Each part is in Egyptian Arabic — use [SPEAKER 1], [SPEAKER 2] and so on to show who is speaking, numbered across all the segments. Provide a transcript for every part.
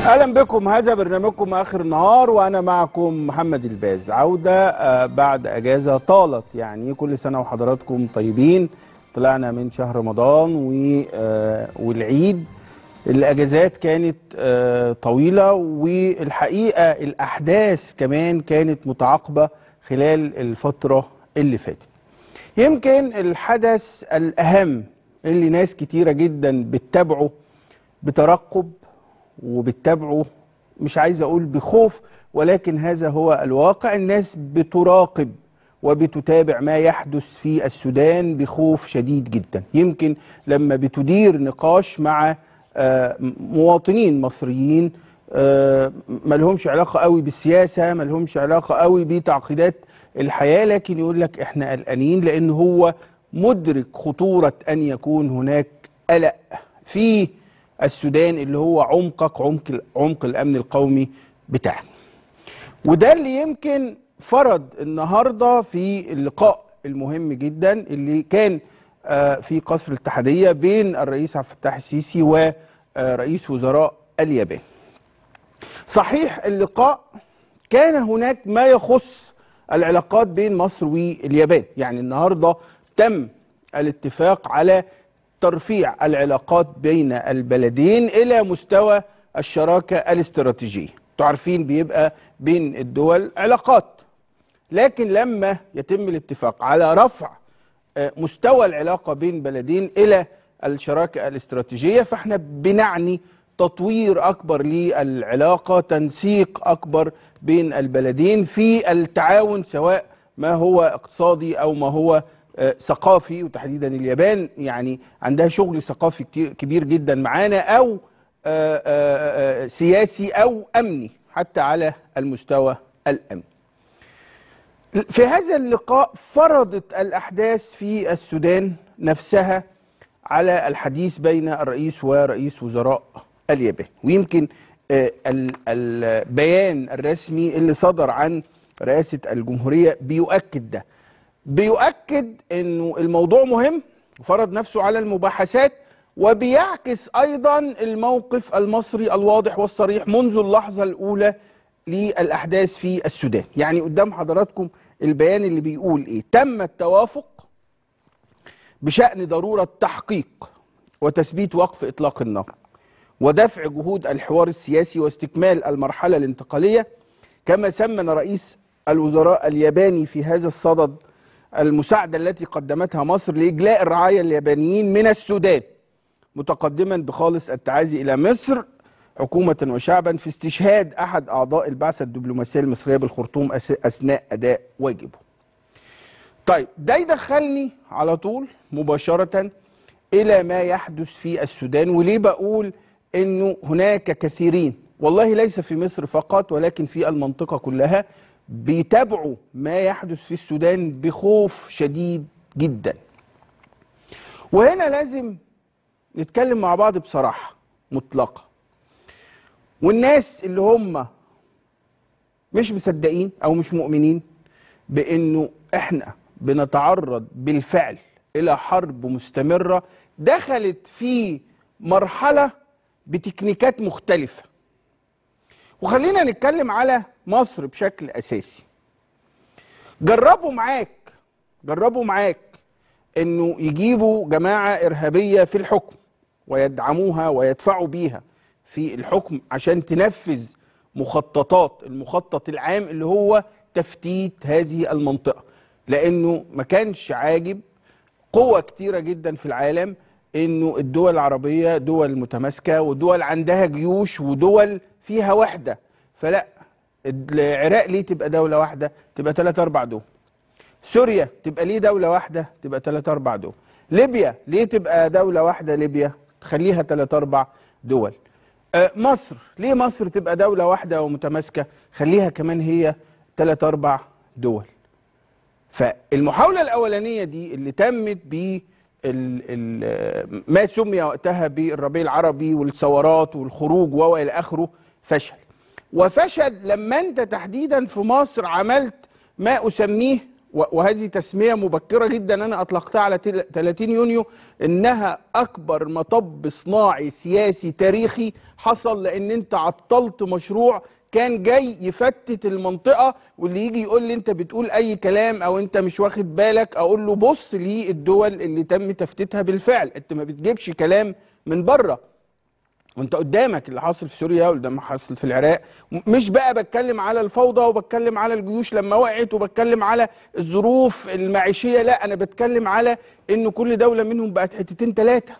[SPEAKER 1] اهلا بكم هذا برنامجكم اخر النهار وانا معكم محمد الباز عوده آه، بعد اجازه طالت يعني كل سنه وحضراتكم طيبين طلعنا من شهر رمضان و- آه، والعيد الاجازات كانت آه، طويله والحقيقه الاحداث كمان كانت متعاقبه خلال الفتره اللي فاتت يمكن الحدث الاهم اللي ناس كتيره جدا بتتابعه بترقب وبتتابعه مش عايز اقول بخوف ولكن هذا هو الواقع الناس بتراقب وبتتابع ما يحدث في السودان بخوف شديد جدا يمكن لما بتدير نقاش مع آه، مواطنين مصريين آه، ملهمش علاقة قوي بالسياسة ملهمش علاقة قوي بتعقيدات الحياة لكن يقول لك احنا قلقانين لان هو مدرك خطورة ان يكون هناك قلق في السودان اللي هو عمقك عمق عمق الامن القومي بتاعنا وده اللي يمكن فرض النهارده في اللقاء المهم جدا اللي كان آه، في قصر الاتحاديه بين الرئيس عبد الفتاح السيسي ورئيس وزراء اليابان. صحيح اللقاء كان هناك ما يخص العلاقات بين مصر واليابان، يعني النهارده تم الاتفاق على ترفيع العلاقات بين البلدين الى مستوى الشراكه الاستراتيجيه. انتوا عارفين بيبقى بين الدول علاقات لكن لما يتم الاتفاق على رفع آه، مستوى العلاقه بين بلدين الى الشراكه الاستراتيجيه فاحنا بنعني تطوير اكبر للعلاقه تنسيق اكبر بين البلدين في التعاون سواء ما هو اقتصادي او ما هو آه، ثقافي وتحديدا اليابان يعني عندها شغل ثقافي كتير كبير جدا معانا او آه، آه، آه، سياسي او امني حتى على المستوى الامني في هذا اللقاء فرضت الأحداث في السودان نفسها على الحديث بين الرئيس ورئيس وزراء اليابان ويمكن آه، ال- البيان الرسمي اللي صدر عن رئاسة الجمهورية بيؤكد ده بيؤكد انه الموضوع مهم وفرض نفسه على المباحثات وبيعكس ايضا الموقف المصري الواضح والصريح منذ اللحظه الاولى للاحداث في السودان يعني قدام حضراتكم البيان اللي بيقول ايه تم التوافق بشان ضروره تحقيق وتثبيت وقف اطلاق النار ودفع جهود الحوار السياسي واستكمال المرحله الانتقاليه كما ثمن رئيس الوزراء الياباني في هذا الصدد المساعده التي قدمتها مصر لاجلاء الرعايا اليابانيين من السودان متقدما بخالص التعازي الى مصر حكومه وشعبا في استشهاد احد اعضاء البعثه الدبلوماسيه المصريه بالخرطوم أس- اثناء اداء واجبه. طيب ده يدخلني على طول مباشره الى ما يحدث في السودان وليه بقول انه هناك كثيرين والله ليس في مصر فقط ولكن في المنطقه كلها بيتابعوا ما يحدث في السودان بخوف شديد جدا. وهنا لازم نتكلم مع بعض بصراحه مطلقه. والناس اللي هم مش مصدقين او مش مؤمنين بانه احنا بنتعرض بالفعل الى حرب مستمره دخلت في مرحله بتكنيكات مختلفه وخلينا نتكلم على مصر بشكل اساسي جربوا معاك جربوا معاك انه يجيبوا جماعه ارهابيه في الحكم ويدعموها ويدفعوا بيها في الحكم عشان تنفذ مخططات المخطط العام اللي هو تفتيت هذه المنطقه لانه ما كانش عاجب قوة كتيرة جدا في العالم انه الدول العربية دول متماسكة ودول عندها جيوش ودول فيها وحدة فلا العراق ليه تبقى دولة واحدة تبقى ثلاث اربع دول سوريا تبقى ليه دولة واحدة تبقى ثلاث اربع دول ليبيا ليه تبقى دولة واحدة ليبيا تخليها ثلاث اربع دول آه، مصر ليه مصر تبقى دولة واحدة ومتماسكة خليها كمان هي ثلاث اربع دول فالمحاولة الأولانية دي اللي تمت ب ال- ال- ما سمي وقتها بالربيع العربي والثورات والخروج وإلى آخره فشل وفشل لما أنت تحديدا في مصر عملت ما أسميه وهذه تسميه مبكره جدا انا اطلقتها على 30 يونيو انها اكبر مطب صناعي سياسي تاريخي حصل لان انت عطلت مشروع كان جاي يفتت المنطقه واللي يجي يقول لي انت بتقول اي كلام او انت مش واخد بالك اقول له بص للدول اللي تم تفتيتها بالفعل انت ما بتجيبش كلام من بره وانت قدامك اللي حاصل في سوريا واللي حاصل في العراق مش بقى بتكلم على الفوضى وبتكلم على الجيوش لما وقعت وبتكلم على الظروف المعيشيه لا انا بتكلم على ان كل دوله منهم بقت حتتين ثلاثه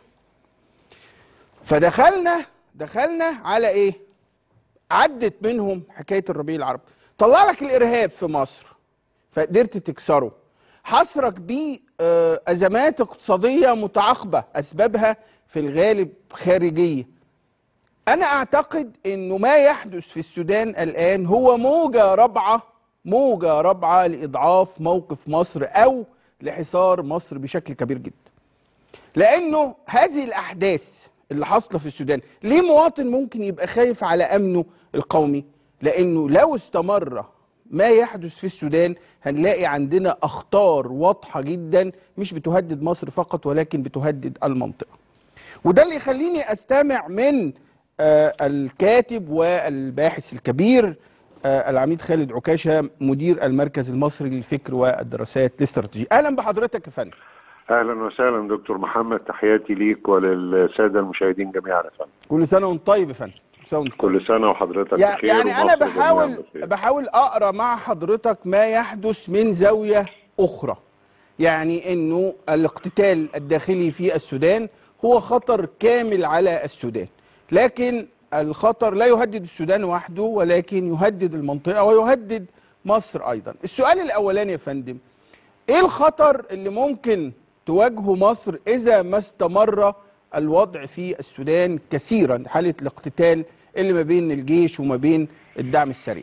[SPEAKER 1] فدخلنا دخلنا على ايه عدت منهم حكايه الربيع العربي طلع لك الارهاب في مصر فقدرت تكسره حصرك بيه آه، ازمات اقتصاديه متعاقبه اسبابها في الغالب خارجيه انا اعتقد انه ما يحدث في السودان الان هو موجه رابعه موجه رابعه لاضعاف موقف مصر او لحصار مصر بشكل كبير جدا لانه هذه الاحداث اللي حاصله في السودان ليه مواطن ممكن يبقى خايف على امنه القومي لانه لو استمر ما يحدث في السودان هنلاقي عندنا اخطار واضحه جدا مش بتهدد مصر فقط ولكن بتهدد المنطقه وده اللي يخليني استمع من آه، الكاتب والباحث الكبير آه، العميد خالد عكاشه مدير المركز المصري للفكر والدراسات الاستراتيجيه اهلا بحضرتك يا فندم
[SPEAKER 2] اهلا وسهلا دكتور محمد تحياتي ليك وللساده المشاهدين جميعا يا فندم
[SPEAKER 1] كل سنه وانت طيب يا فندم
[SPEAKER 2] طيب. كل سنه وحضرتك
[SPEAKER 1] يعني بخير يعني انا بحاول بحاول اقرا مع حضرتك ما يحدث من زاويه اخرى يعني انه الاقتتال الداخلي في السودان هو خطر كامل على السودان لكن الخطر لا يهدد السودان وحده ولكن يهدد المنطقة ويهدد مصر أيضا السؤال الأولاني يا فندم إيه الخطر اللي ممكن تواجهه مصر إذا ما استمر الوضع في السودان كثيرا حالة الاقتتال اللي ما بين الجيش وما بين الدعم السريع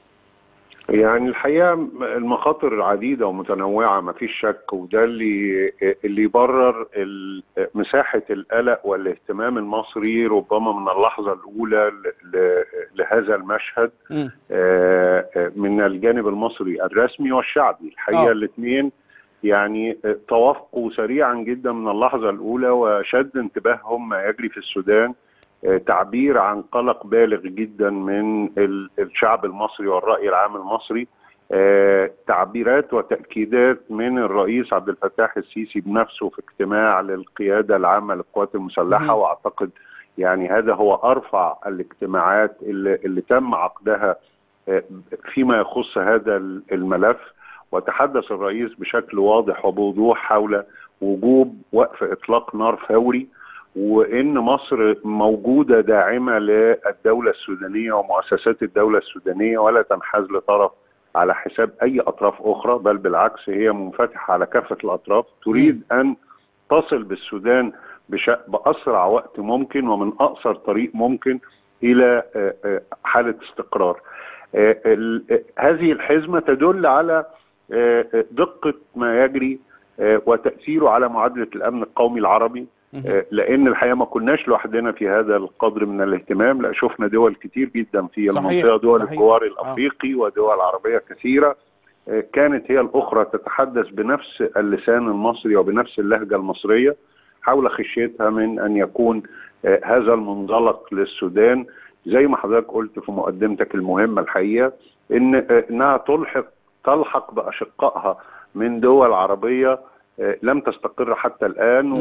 [SPEAKER 2] يعني الحقيقه المخاطر عديده ومتنوعه ما فيش شك وده اللي اللي يبرر مساحه القلق والاهتمام المصري ربما من اللحظه الاولى لهذا المشهد آه، من الجانب المصري الرسمي والشعبي الحقيقه آه. الاثنين يعني توافقوا سريعا جدا من اللحظه الاولى وشد انتباههم ما يجري في السودان تعبير عن قلق بالغ جدا من الشعب المصري والرأي العام المصري آه، تعبيرات وتأكيدات من الرئيس عبد الفتاح السيسي بنفسه في اجتماع للقيادة العامة للقوات المسلحة وأعتقد يعني هذا هو أرفع الاجتماعات اللي, اللي تم عقدها آه، فيما يخص هذا الملف وتحدث الرئيس بشكل واضح وبوضوح حول وجوب وقف إطلاق نار فوري وان مصر موجوده داعمه للدوله السودانيه ومؤسسات الدوله السودانيه ولا تنحاز لطرف على حساب اي اطراف اخرى بل بالعكس هي منفتحه على كافه الاطراف تريد ان تصل بالسودان باسرع وقت ممكن ومن اقصر طريق ممكن الى آه، آه، حاله استقرار. آه، هذه الحزمه تدل على دقه ما يجري وتاثيره على معادله الامن القومي العربي آه، لان الحقيقه ما كناش لوحدنا في هذا القدر من الاهتمام لا شفنا دول كتير جدا في صحيح. المنطقه دول صحيح. الجوار الافريقي آه. ودول عربيه كثيره آه، كانت هي الاخرى تتحدث بنفس اللسان المصري وبنفس اللهجه المصريه حول خشيتها من ان يكون آه، هذا المنزلق للسودان زي ما حضرتك قلت في مقدمتك المهمه الحقيقه ان انها تلحق تلحق باشقائها من دول عربيه آه، لم تستقر حتى الآن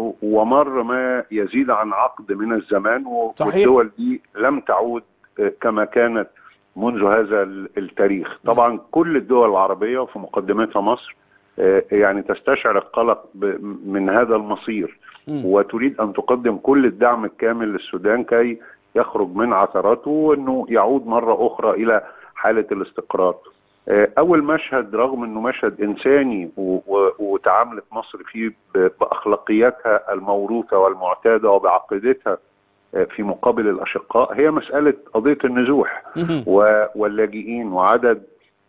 [SPEAKER 2] ومر ما يزيد عن عقد من الزمان والدول دي لم تعود آه، كما كانت منذ هذا التاريخ طبعا كل الدول العربية وفي مقدمتها مصر آه، يعني تستشعر القلق من هذا المصير وتريد أن تقدم كل الدعم الكامل للسودان كي يخرج من عثراته وأنه يعود مرة أخرى إلى حالة الاستقرار آه، اول مشهد رغم انه مشهد انساني وتعاملت مصر فيه باخلاقياتها الموروثه والمعتاده وبعقيدتها آه، في مقابل الاشقاء هي مساله قضيه النزوح واللاجئين وعدد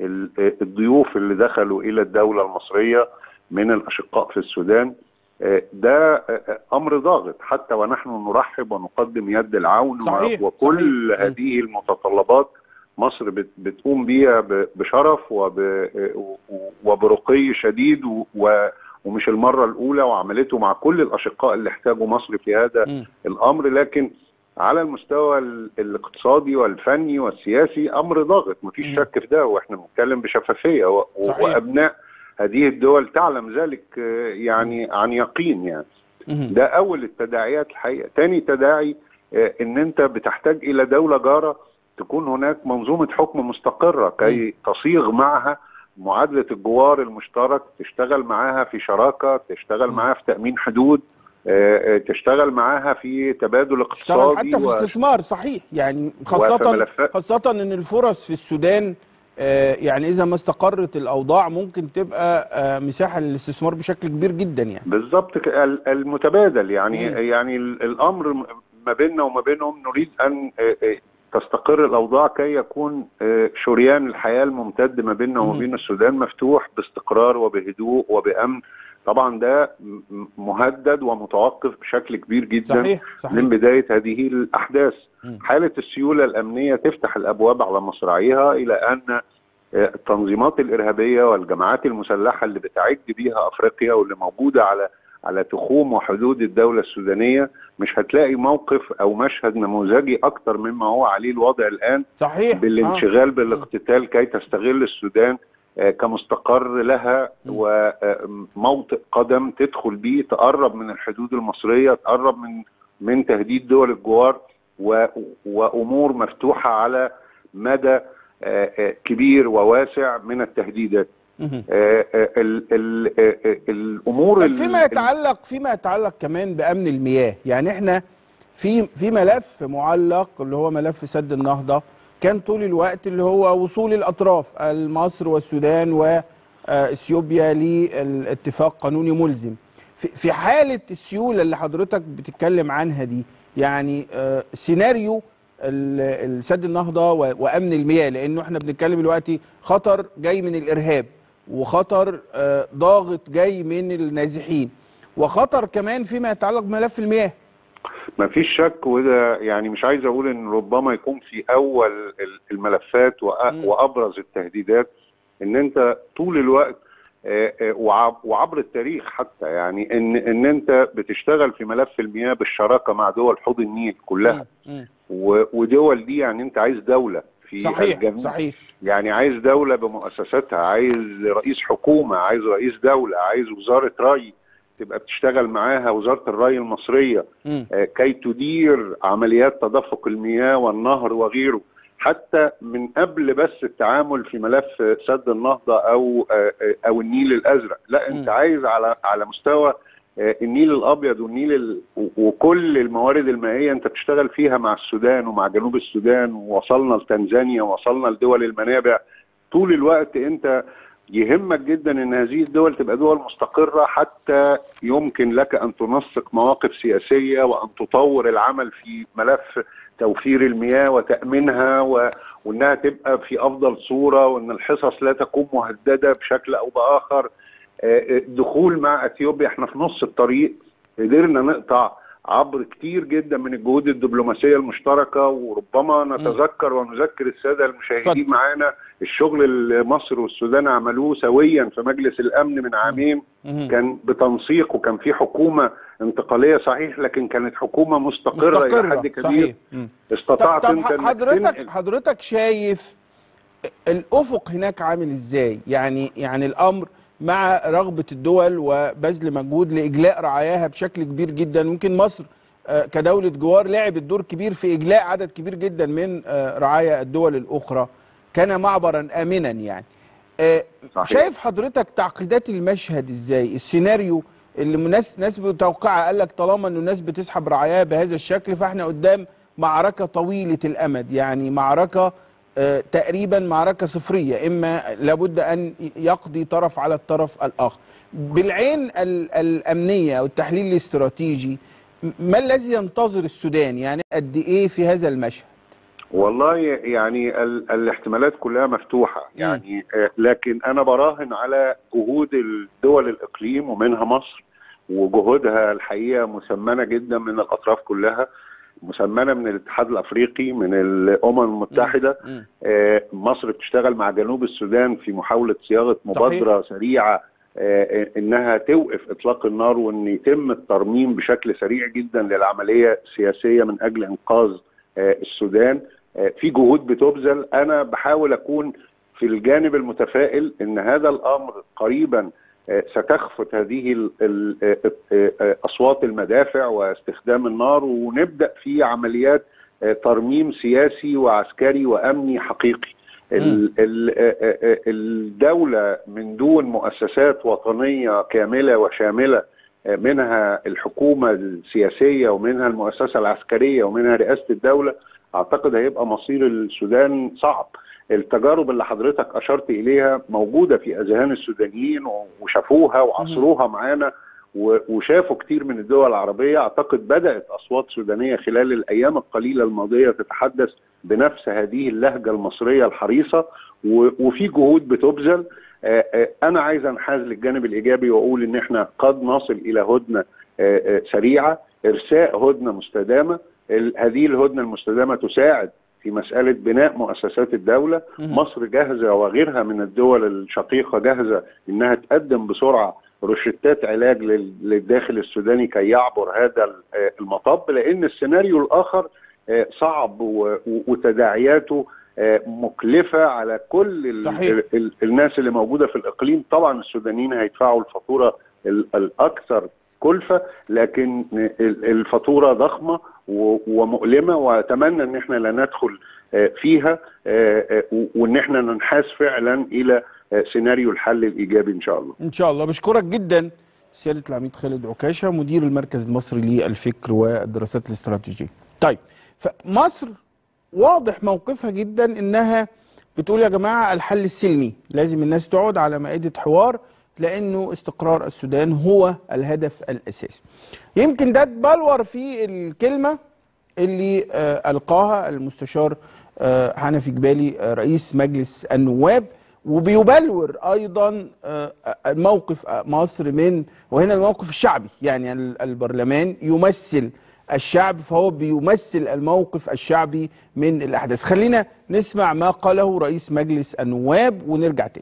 [SPEAKER 2] الضيوف اللي دخلوا الى الدوله المصريه من الاشقاء في السودان آه، ده امر ضاغط حتى ونحن نرحب ونقدم يد العون
[SPEAKER 1] صحيح
[SPEAKER 2] وكل
[SPEAKER 1] صحيح.
[SPEAKER 2] هذه المتطلبات مصر بت- بتقوم بيها ب- بشرف وب- وبرقي شديد و- و- ومش المره الاولى وعملته مع كل الاشقاء اللي احتاجوا مصر في هذا
[SPEAKER 1] مم.
[SPEAKER 2] الامر لكن على المستوى ال- الاقتصادي والفني والسياسي امر ضاغط مفيش
[SPEAKER 1] مم.
[SPEAKER 2] شك في ده واحنا بنتكلم بشفافيه و- و-
[SPEAKER 1] صحيح.
[SPEAKER 2] وابناء هذه الدول تعلم ذلك آه، يعني عن يقين يعني
[SPEAKER 1] مم.
[SPEAKER 2] ده اول التداعيات الحقيقه تاني تداعي آه، ان انت بتحتاج الى دوله جاره تكون هناك منظومه حكم مستقره كي تصيغ معها معادله الجوار المشترك تشتغل معاها في شراكه تشتغل
[SPEAKER 1] م.
[SPEAKER 2] معاها في تامين حدود آه، آه، تشتغل معاها في تبادل
[SPEAKER 1] اشتغل
[SPEAKER 2] اقتصادي
[SPEAKER 1] حتى في
[SPEAKER 2] و-
[SPEAKER 1] استثمار صحيح يعني خاصة
[SPEAKER 2] وملفات-
[SPEAKER 1] خاصة ان الفرص في السودان آه، يعني اذا ما استقرت الاوضاع ممكن تبقى آه، مساحة للاستثمار بشكل كبير جدا يعني
[SPEAKER 2] بالظبط ك- ال- المتبادل يعني
[SPEAKER 1] مم.
[SPEAKER 2] يعني ال- الامر م- ما بيننا وما بينهم نريد ان آه، آه، تستقر الاوضاع كي يكون آه، شريان الحياه الممتد ما بيننا وما
[SPEAKER 1] مم.
[SPEAKER 2] بين السودان مفتوح باستقرار وبهدوء وبامن طبعا ده م- مهدد ومتوقف بشكل كبير جدا
[SPEAKER 1] صحيح
[SPEAKER 2] من
[SPEAKER 1] صحيح
[SPEAKER 2] بدايه هذه الاحداث
[SPEAKER 1] مم.
[SPEAKER 2] حاله السيوله الامنيه تفتح الابواب على مصراعيها الى ان آه، التنظيمات الارهابيه والجماعات المسلحه اللي بتعد بيها افريقيا واللي موجوده على على تخوم وحدود الدوله السودانيه مش هتلاقي موقف او مشهد نموذجي اكتر مما هو عليه الوضع الان
[SPEAKER 1] صحيح آه.
[SPEAKER 2] بالانشغال بالاقتتال كي تستغل السودان آه، كمستقر لها
[SPEAKER 1] م.
[SPEAKER 2] وموطئ قدم تدخل بيه تقرب من الحدود المصريه تقرب من من تهديد دول الجوار و- وامور مفتوحه على مدى آه، آه، كبير وواسع من التهديدات
[SPEAKER 1] مهم.
[SPEAKER 2] آه، آه، ال- ال- آه، آه، الامور
[SPEAKER 1] طب
[SPEAKER 2] ال-
[SPEAKER 1] فيما يتعلق فيما يتعلق كمان بامن المياه يعني احنا في في ملف معلق اللي هو ملف سد النهضه كان طول الوقت اللي هو وصول الاطراف مصر والسودان واثيوبيا للاتفاق قانوني ملزم في في حاله السيوله اللي حضرتك بتتكلم عنها دي يعني آه، سيناريو ال- السد النهضه و- وامن المياه لانه احنا بنتكلم دلوقتي خطر جاي من الارهاب وخطر آه، ضاغط جاي من النازحين وخطر كمان فيما يتعلق بملف المياه
[SPEAKER 2] ما فيش شك وده يعني مش عايز اقول ان ربما يكون في اول ال- الملفات وأ-
[SPEAKER 1] مم.
[SPEAKER 2] وابرز التهديدات ان انت طول الوقت آه، آه، وعب- وعبر التاريخ حتى يعني ان ان انت بتشتغل في ملف المياه بالشراكه مع دول حوض النيل كلها
[SPEAKER 1] مم.
[SPEAKER 2] و- ودول دي يعني انت عايز دوله في
[SPEAKER 1] صحيح
[SPEAKER 2] الجنوب
[SPEAKER 1] صحيح
[SPEAKER 2] يعني عايز دولة بمؤسساتها عايز رئيس حكومة عايز رئيس دولة عايز وزارة ري تبقى بتشتغل معاها وزارة الري المصرية
[SPEAKER 1] مم.
[SPEAKER 2] آه، كي تدير عمليات تدفق المياه والنهر وغيره حتى من قبل بس التعامل في ملف سد النهضة أو آه، آه، أو النيل الأزرق لا أنت
[SPEAKER 1] مم.
[SPEAKER 2] عايز على على مستوى آه، النيل الأبيض والنيل ال... و- وكل الموارد المائية أنت بتشتغل فيها مع السودان ومع جنوب السودان ووصلنا لتنزانيا ووصلنا لدول المنابع طول الوقت أنت يهمك جدا ان هذه الدول تبقى دول مستقره حتى يمكن لك ان تنسق مواقف سياسيه وان تطور العمل في ملف توفير المياه وتامينها و... وانها تبقى في افضل صوره وان الحصص لا تكون مهدده بشكل او باخر آه، الدخول مع اثيوبيا احنا في نص الطريق قدرنا نقطع عبر كتير جدا من الجهود الدبلوماسيه المشتركه وربما نتذكر ونذكر الساده المشاهدين
[SPEAKER 1] اتفضل.
[SPEAKER 2] معانا الشغل اللي مصر والسودان عملوه سويا في مجلس الامن من عامين
[SPEAKER 1] مم.
[SPEAKER 2] كان بتنسيق وكان في حكومه انتقاليه صحيح لكن كانت حكومه مستقره, الى حد كبير
[SPEAKER 1] صحيح مم. طب,
[SPEAKER 2] استطاعت
[SPEAKER 1] طب
[SPEAKER 2] انت إنك
[SPEAKER 1] حضرتك
[SPEAKER 2] تنقل-
[SPEAKER 1] حضرتك شايف الافق هناك عامل ازاي يعني يعني الامر مع رغبه الدول وبذل مجهود لاجلاء رعاياها بشكل كبير جدا ممكن مصر آه، كدوله جوار لعبت دور كبير في اجلاء عدد كبير جدا من آه، رعايا الدول الاخرى كان معبرا امنا يعني آه،
[SPEAKER 2] صحيح.
[SPEAKER 1] شايف حضرتك تعقيدات المشهد ازاي السيناريو اللي ناس ناس متوقعه قال لك طالما انه الناس بتسحب رعاياها بهذا الشكل فاحنا قدام معركه طويله الامد يعني معركه آه، تقريبا معركه صفريه اما لابد ان يقضي طرف على الطرف الاخر بالعين ال- الامنيه او التحليل الاستراتيجي م- ما الذي ينتظر السودان يعني قد ايه في هذا المشهد
[SPEAKER 2] والله يعني ال الاحتمالات كلها مفتوحة يعني آه، لكن أنا براهن على جهود الدول الإقليم ومنها مصر وجهودها الحقيقة مثمنة جدا من الأطراف كلها مسمنه من الاتحاد الافريقي من الامم المتحده
[SPEAKER 1] مم.
[SPEAKER 2] آه، مصر بتشتغل مع جنوب السودان في محاوله صياغه مبادره سريعه آه، انها توقف اطلاق النار وان يتم الترميم بشكل سريع جدا للعمليه السياسيه من اجل انقاذ آه، السودان آه، في جهود بتبذل انا بحاول اكون في الجانب المتفائل ان هذا الامر قريبا آه، ستخفت هذه ال- ال- آه، آه، آه، اصوات المدافع واستخدام النار ونبدا في عمليات آه، ترميم سياسي وعسكري وامني حقيقي ال- ال- آه، آه، آه، الدوله من دون مؤسسات وطنيه كامله وشامله آه، منها الحكومه السياسيه ومنها المؤسسه العسكريه ومنها رئاسه الدوله اعتقد هيبقى مصير السودان صعب التجارب اللي حضرتك اشرت اليها موجوده في اذهان السودانيين وشافوها وعصروها معانا و- وشافوا كتير من الدول العربيه اعتقد بدات اصوات سودانيه خلال الايام القليله الماضيه تتحدث بنفس هذه اللهجه المصريه الحريصه و- وفي جهود بتبذل آه، آه، انا عايز انحاز للجانب الايجابي واقول ان احنا قد نصل الى هدنه آه، آه، سريعه ارساء هدنه مستدامه ال- هذه الهدنه المستدامه تساعد في مساله بناء مؤسسات الدوله
[SPEAKER 1] مم.
[SPEAKER 2] مصر جاهزه وغيرها من الدول الشقيقه جاهزه انها تقدم بسرعه روشتات علاج لل- للداخل السوداني كي يعبر هذا ال- آه، المطب لان السيناريو الاخر آه، صعب و- و- وتداعياته آه، مكلفه على كل ال-
[SPEAKER 1] صحيح.
[SPEAKER 2] ال- ال- الناس اللي موجوده في الاقليم طبعا السودانيين هيدفعوا الفاتوره ال- الاكثر كلفه لكن ال- الفاتوره ضخمه و- ومؤلمه واتمنى ان احنا لا ندخل آه، فيها آه، آه، و- وان احنا ننحاز فعلا الى آه، سيناريو الحل الايجابي ان شاء الله
[SPEAKER 1] ان شاء الله بشكرك جدا سياده العميد خالد عكاشه مدير المركز المصري للفكر والدراسات الاستراتيجيه. طيب فمصر واضح موقفها جدا انها بتقول يا جماعه الحل السلمي لازم الناس تقعد على مائده حوار لانه استقرار السودان هو الهدف الاساسي. يمكن ده اتبلور في الكلمه اللي آه القاها المستشار آه حنفي جبالي آه رئيس مجلس النواب وبيبلور ايضا آه، آه، موقف آه، مصر من وهنا الموقف الشعبي يعني ال- البرلمان يمثل الشعب فهو بيمثل الموقف الشعبي من الاحداث خلينا نسمع ما قاله رئيس مجلس النواب ونرجع تاني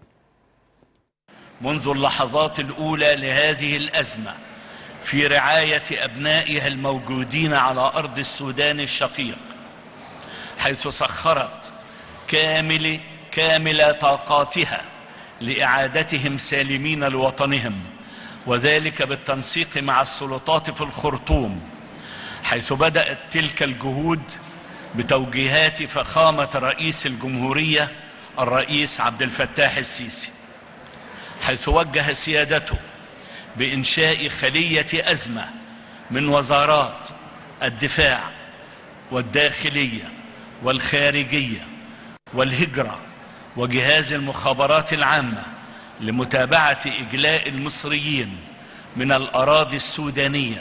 [SPEAKER 3] منذ اللحظات الاولى لهذه الازمه في رعايه ابنائها الموجودين على ارض السودان الشقيق حيث سخرت كامل كامل طاقاتها لاعادتهم سالمين لوطنهم وذلك بالتنسيق مع السلطات في الخرطوم حيث بدات تلك الجهود بتوجيهات فخامه رئيس الجمهوريه الرئيس عبد الفتاح السيسي حيث وجه سيادته بإنشاء خلية أزمة من وزارات الدفاع والداخلية والخارجية والهجرة وجهاز المخابرات العامة لمتابعة إجلاء المصريين من الأراضي السودانية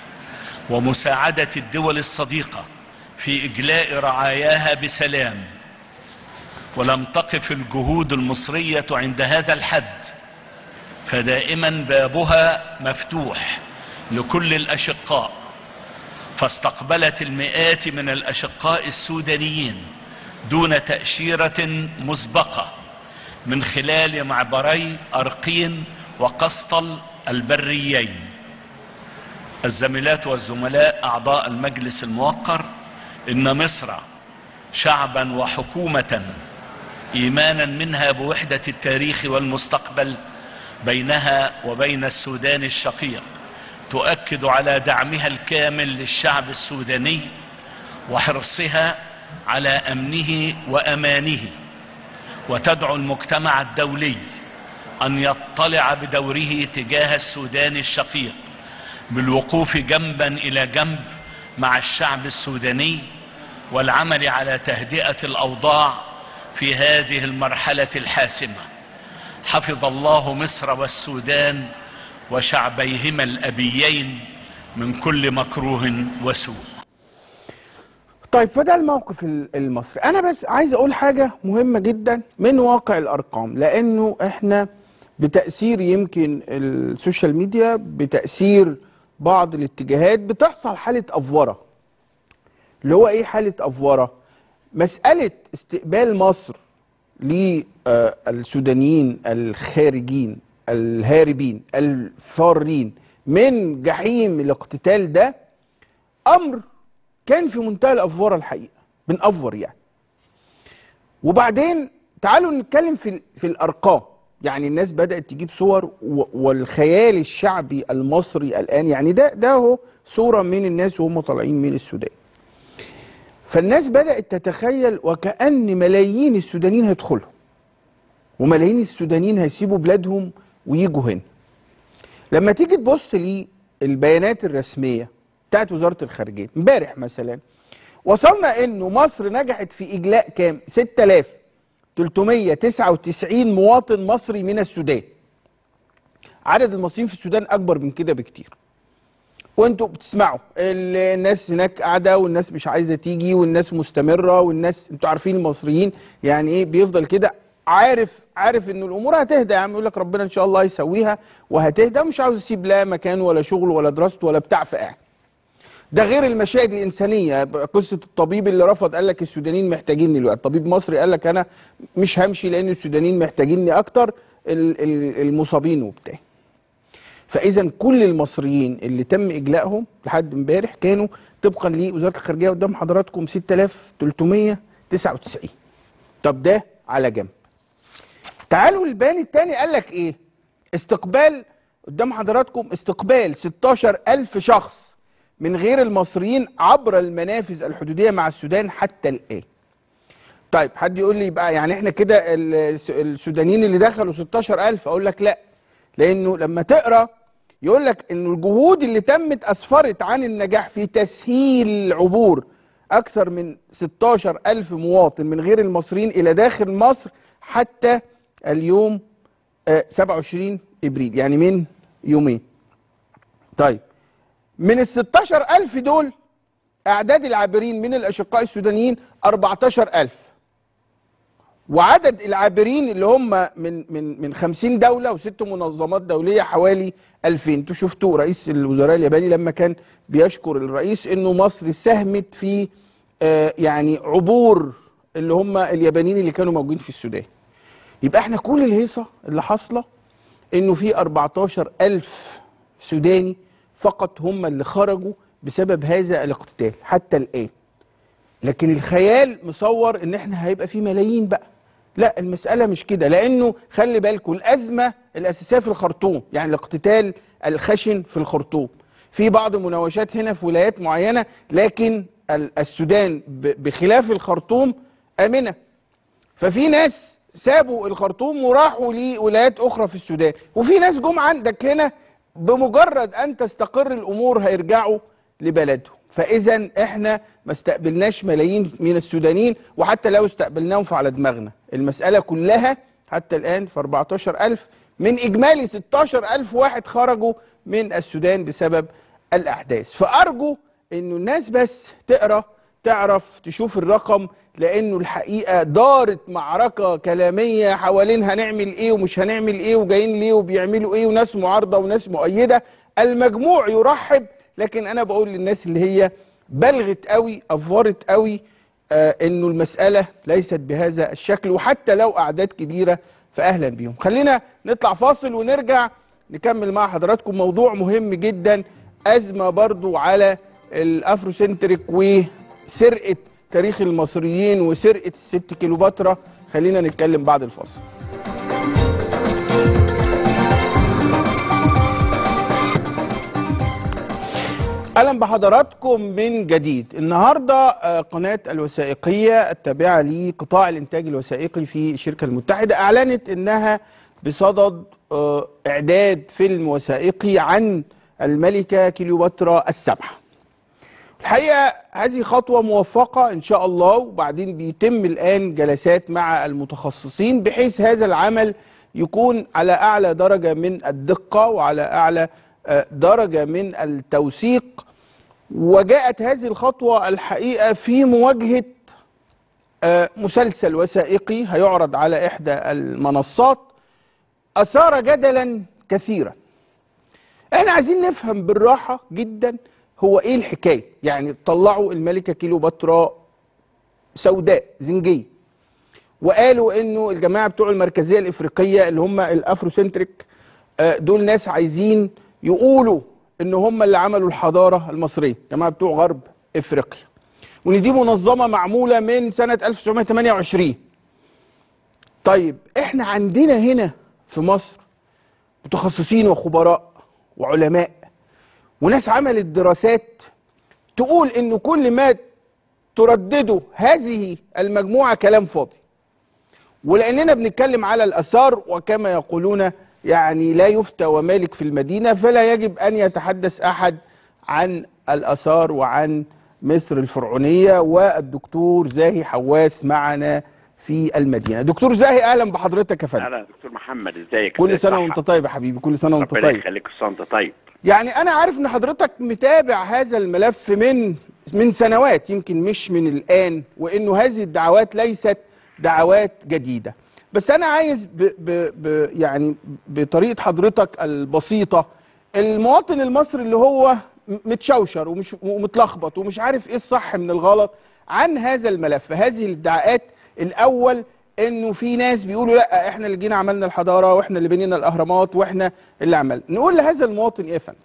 [SPEAKER 3] ومساعدة الدول الصديقة في إجلاء رعاياها بسلام ولم تقف الجهود المصرية عند هذا الحد فدائما بابها مفتوح لكل الاشقاء فاستقبلت المئات من الاشقاء السودانيين دون تاشيره مسبقه من خلال معبري ارقين وقسطل البريين الزميلات والزملاء اعضاء المجلس الموقر ان مصر شعبا وحكومه ايمانا منها بوحده التاريخ والمستقبل بينها وبين السودان الشقيق تؤكد على دعمها الكامل للشعب السوداني وحرصها على امنه وامانه وتدعو المجتمع الدولي ان يطلع بدوره تجاه السودان الشقيق بالوقوف جنبا الى جنب مع الشعب السوداني والعمل على تهدئه الاوضاع في هذه المرحله الحاسمه حفظ الله مصر والسودان وشعبيهما الابيين من كل مكروه وسوء
[SPEAKER 1] طيب فده الموقف ال- المصري انا بس عايز اقول حاجه مهمه جدا من واقع الارقام لانه احنا بتاثير يمكن السوشيال ميديا بتاثير بعض الاتجاهات بتحصل حاله افوره اللي هو ايه حاله افوره مساله استقبال مصر للسودانيين الخارجين الهاربين الفارين من جحيم الاقتتال ده امر كان في منتهى الافوره الحقيقه بنأفور يعني وبعدين تعالوا نتكلم في في الارقام يعني الناس بدات تجيب صور و- والخيال الشعبي المصري الان يعني ده ده هو صوره من الناس وهم طالعين من السودان فالناس بدات تتخيل وكأن ملايين السودانيين هيدخلوا وملايين السودانيين هيسيبوا بلادهم ويجوا هنا لما تيجي تبص للبيانات الرسميه بتاعت وزاره الخارجيه امبارح مثلا وصلنا انه مصر نجحت في اجلاء كام 6399 مواطن مصري من السودان عدد المصريين في السودان اكبر من كده بكتير وانتوا بتسمعوا ال- الناس هناك قاعده والناس مش عايزه تيجي والناس مستمره والناس انتوا عارفين المصريين يعني ايه بيفضل كده عارف عارف ان الامور هتهدى يا عم يقول لك ربنا ان شاء الله يسويها وهتهدى مش عاوز يسيب لا مكان ولا شغل ولا دراسته ولا بتاع فقاعد ده غير المشاهد الانسانيه قصه الطبيب اللي رفض قال لك السودانيين محتاجيني دلوقتي طبيب مصري قال لك انا مش همشي لان السودانيين محتاجيني اكتر ال- ال- المصابين وبتاع فاذا كل المصريين اللي تم اجلائهم لحد امبارح كانوا طبقا لوزاره الخارجيه قدام حضراتكم 6399 طب ده على جنب تعالوا البيان الثاني قال لك ايه استقبال قدام حضراتكم استقبال 16000 شخص من غير المصريين عبر المنافذ الحدوديه مع السودان حتى الان طيب حد يقول لي بقى يعني احنا كده الس- السودانيين اللي دخلوا 16000 اقول لك لا لانه لما تقرا يقول لك ان الجهود اللي تمت اسفرت عن النجاح في تسهيل عبور اكثر من 16000 مواطن من غير المصريين الى داخل مصر حتى اليوم آه، 27 ابريل يعني من يومين طيب من ال 16000 دول اعداد العابرين من الاشقاء السودانيين 14000 وعدد العابرين اللي هم من من من 50 دوله وست منظمات دوليه حوالي 2000 انتوا شفتوا رئيس الوزراء الياباني لما كان بيشكر الرئيس انه مصر ساهمت في آه، يعني عبور اللي هم اليابانيين اللي كانوا موجودين في السودان يبقى احنا كل الهيصه اللي حاصله انه في 14000 سوداني فقط هم اللي خرجوا بسبب هذا الاقتتال حتى الان لكن الخيال مصور ان احنا هيبقى في ملايين بقى لا المسألة مش كده لأنه خلي بالكم الأزمة الأساسية في الخرطوم يعني الاقتتال الخشن في الخرطوم في بعض مناوشات هنا في ولايات معينة لكن ال- السودان ب- بخلاف الخرطوم آمنة ففي ناس سابوا الخرطوم وراحوا لولايات اخرى في السودان وفي ناس جم عندك هنا بمجرد ان تستقر الامور هيرجعوا لبلدهم فاذا احنا ما استقبلناش ملايين من السودانيين وحتى لو استقبلناهم فعلى دماغنا المساله كلها حتى الان في 14000 من اجمالي 16000 واحد خرجوا من السودان بسبب الاحداث فارجو انه الناس بس تقرا تعرف تشوف الرقم لانه الحقيقه دارت معركه كلاميه حوالين هنعمل ايه ومش هنعمل ايه وجايين ليه وبيعملوا ايه وناس معارضه وناس مؤيده المجموع يرحب لكن انا بقول للناس اللي هي بلغت قوي افورت قوي آه انه المساله ليست بهذا الشكل وحتى لو اعداد كبيره فاهلا بيهم خلينا نطلع فاصل ونرجع نكمل مع حضراتكم موضوع مهم جدا ازمه برضو على الافروسنتريك وسرقه تاريخ المصريين وسرقه الست كيلوباترا خلينا نتكلم بعد الفاصل اهلا بحضراتكم من جديد النهارده آه، قناه الوثائقيه التابعه لقطاع الانتاج الوثائقي في الشركه المتحده اعلنت انها بصدد آه، اعداد فيلم وثائقي عن الملكه كليوباترا السبعه الحقيقه هذه خطوه موفقه ان شاء الله وبعدين بيتم الان جلسات مع المتخصصين بحيث هذا العمل يكون على اعلى درجه من الدقه وعلى اعلى آه، درجه من التوثيق وجاءت هذه الخطوه الحقيقه في مواجهه آه، مسلسل وثائقي هيعرض على احدى المنصات اثار جدلا كثيرا احنا عايزين نفهم بالراحه جدا هو ايه الحكايه يعني طلعوا الملكه كيلوباترا سوداء زنجيه وقالوا انه الجماعه بتوع المركزيه الافريقيه اللي هم الافروسنتريك آه، دول ناس عايزين يقولوا ان هم اللي عملوا الحضاره المصريه الجماعه بتوع غرب افريقيا وان دي منظمه معموله من سنه 1928 طيب احنا عندنا هنا في مصر متخصصين وخبراء وعلماء وناس عملت دراسات تقول ان كل ما تردده هذه المجموعه كلام فاضي ولاننا بنتكلم على الاثار وكما يقولون يعني لا يفتى ومالك في المدينه فلا يجب ان يتحدث احد عن الاثار وعن مصر الفرعونيه والدكتور زاهي حواس معنا في المدينه دكتور زاهي اهلا بحضرتك يا فندم
[SPEAKER 4] اهلا دكتور محمد ازيك
[SPEAKER 1] كل
[SPEAKER 4] ازاي
[SPEAKER 1] سنه
[SPEAKER 4] صحة؟
[SPEAKER 1] وانت طيب يا حبيبي كل سنه وانت
[SPEAKER 4] ربنا
[SPEAKER 1] طيب
[SPEAKER 4] يخليك كل سنه وانت طيب
[SPEAKER 1] يعني انا عارف ان حضرتك متابع هذا الملف من من سنوات يمكن مش من الان وانه هذه الدعوات ليست دعوات جديده بس انا عايز ب ب ب يعني بطريقه حضرتك البسيطه المواطن المصري اللي هو م- متشوشر ومش ومتلخبط ومش عارف ايه الصح من الغلط عن هذا الملف هذه الادعاءات الاول انه في ناس بيقولوا لا احنا اللي جينا عملنا الحضاره واحنا اللي بنينا الاهرامات واحنا اللي عملنا نقول لهذا المواطن ايه يا فندم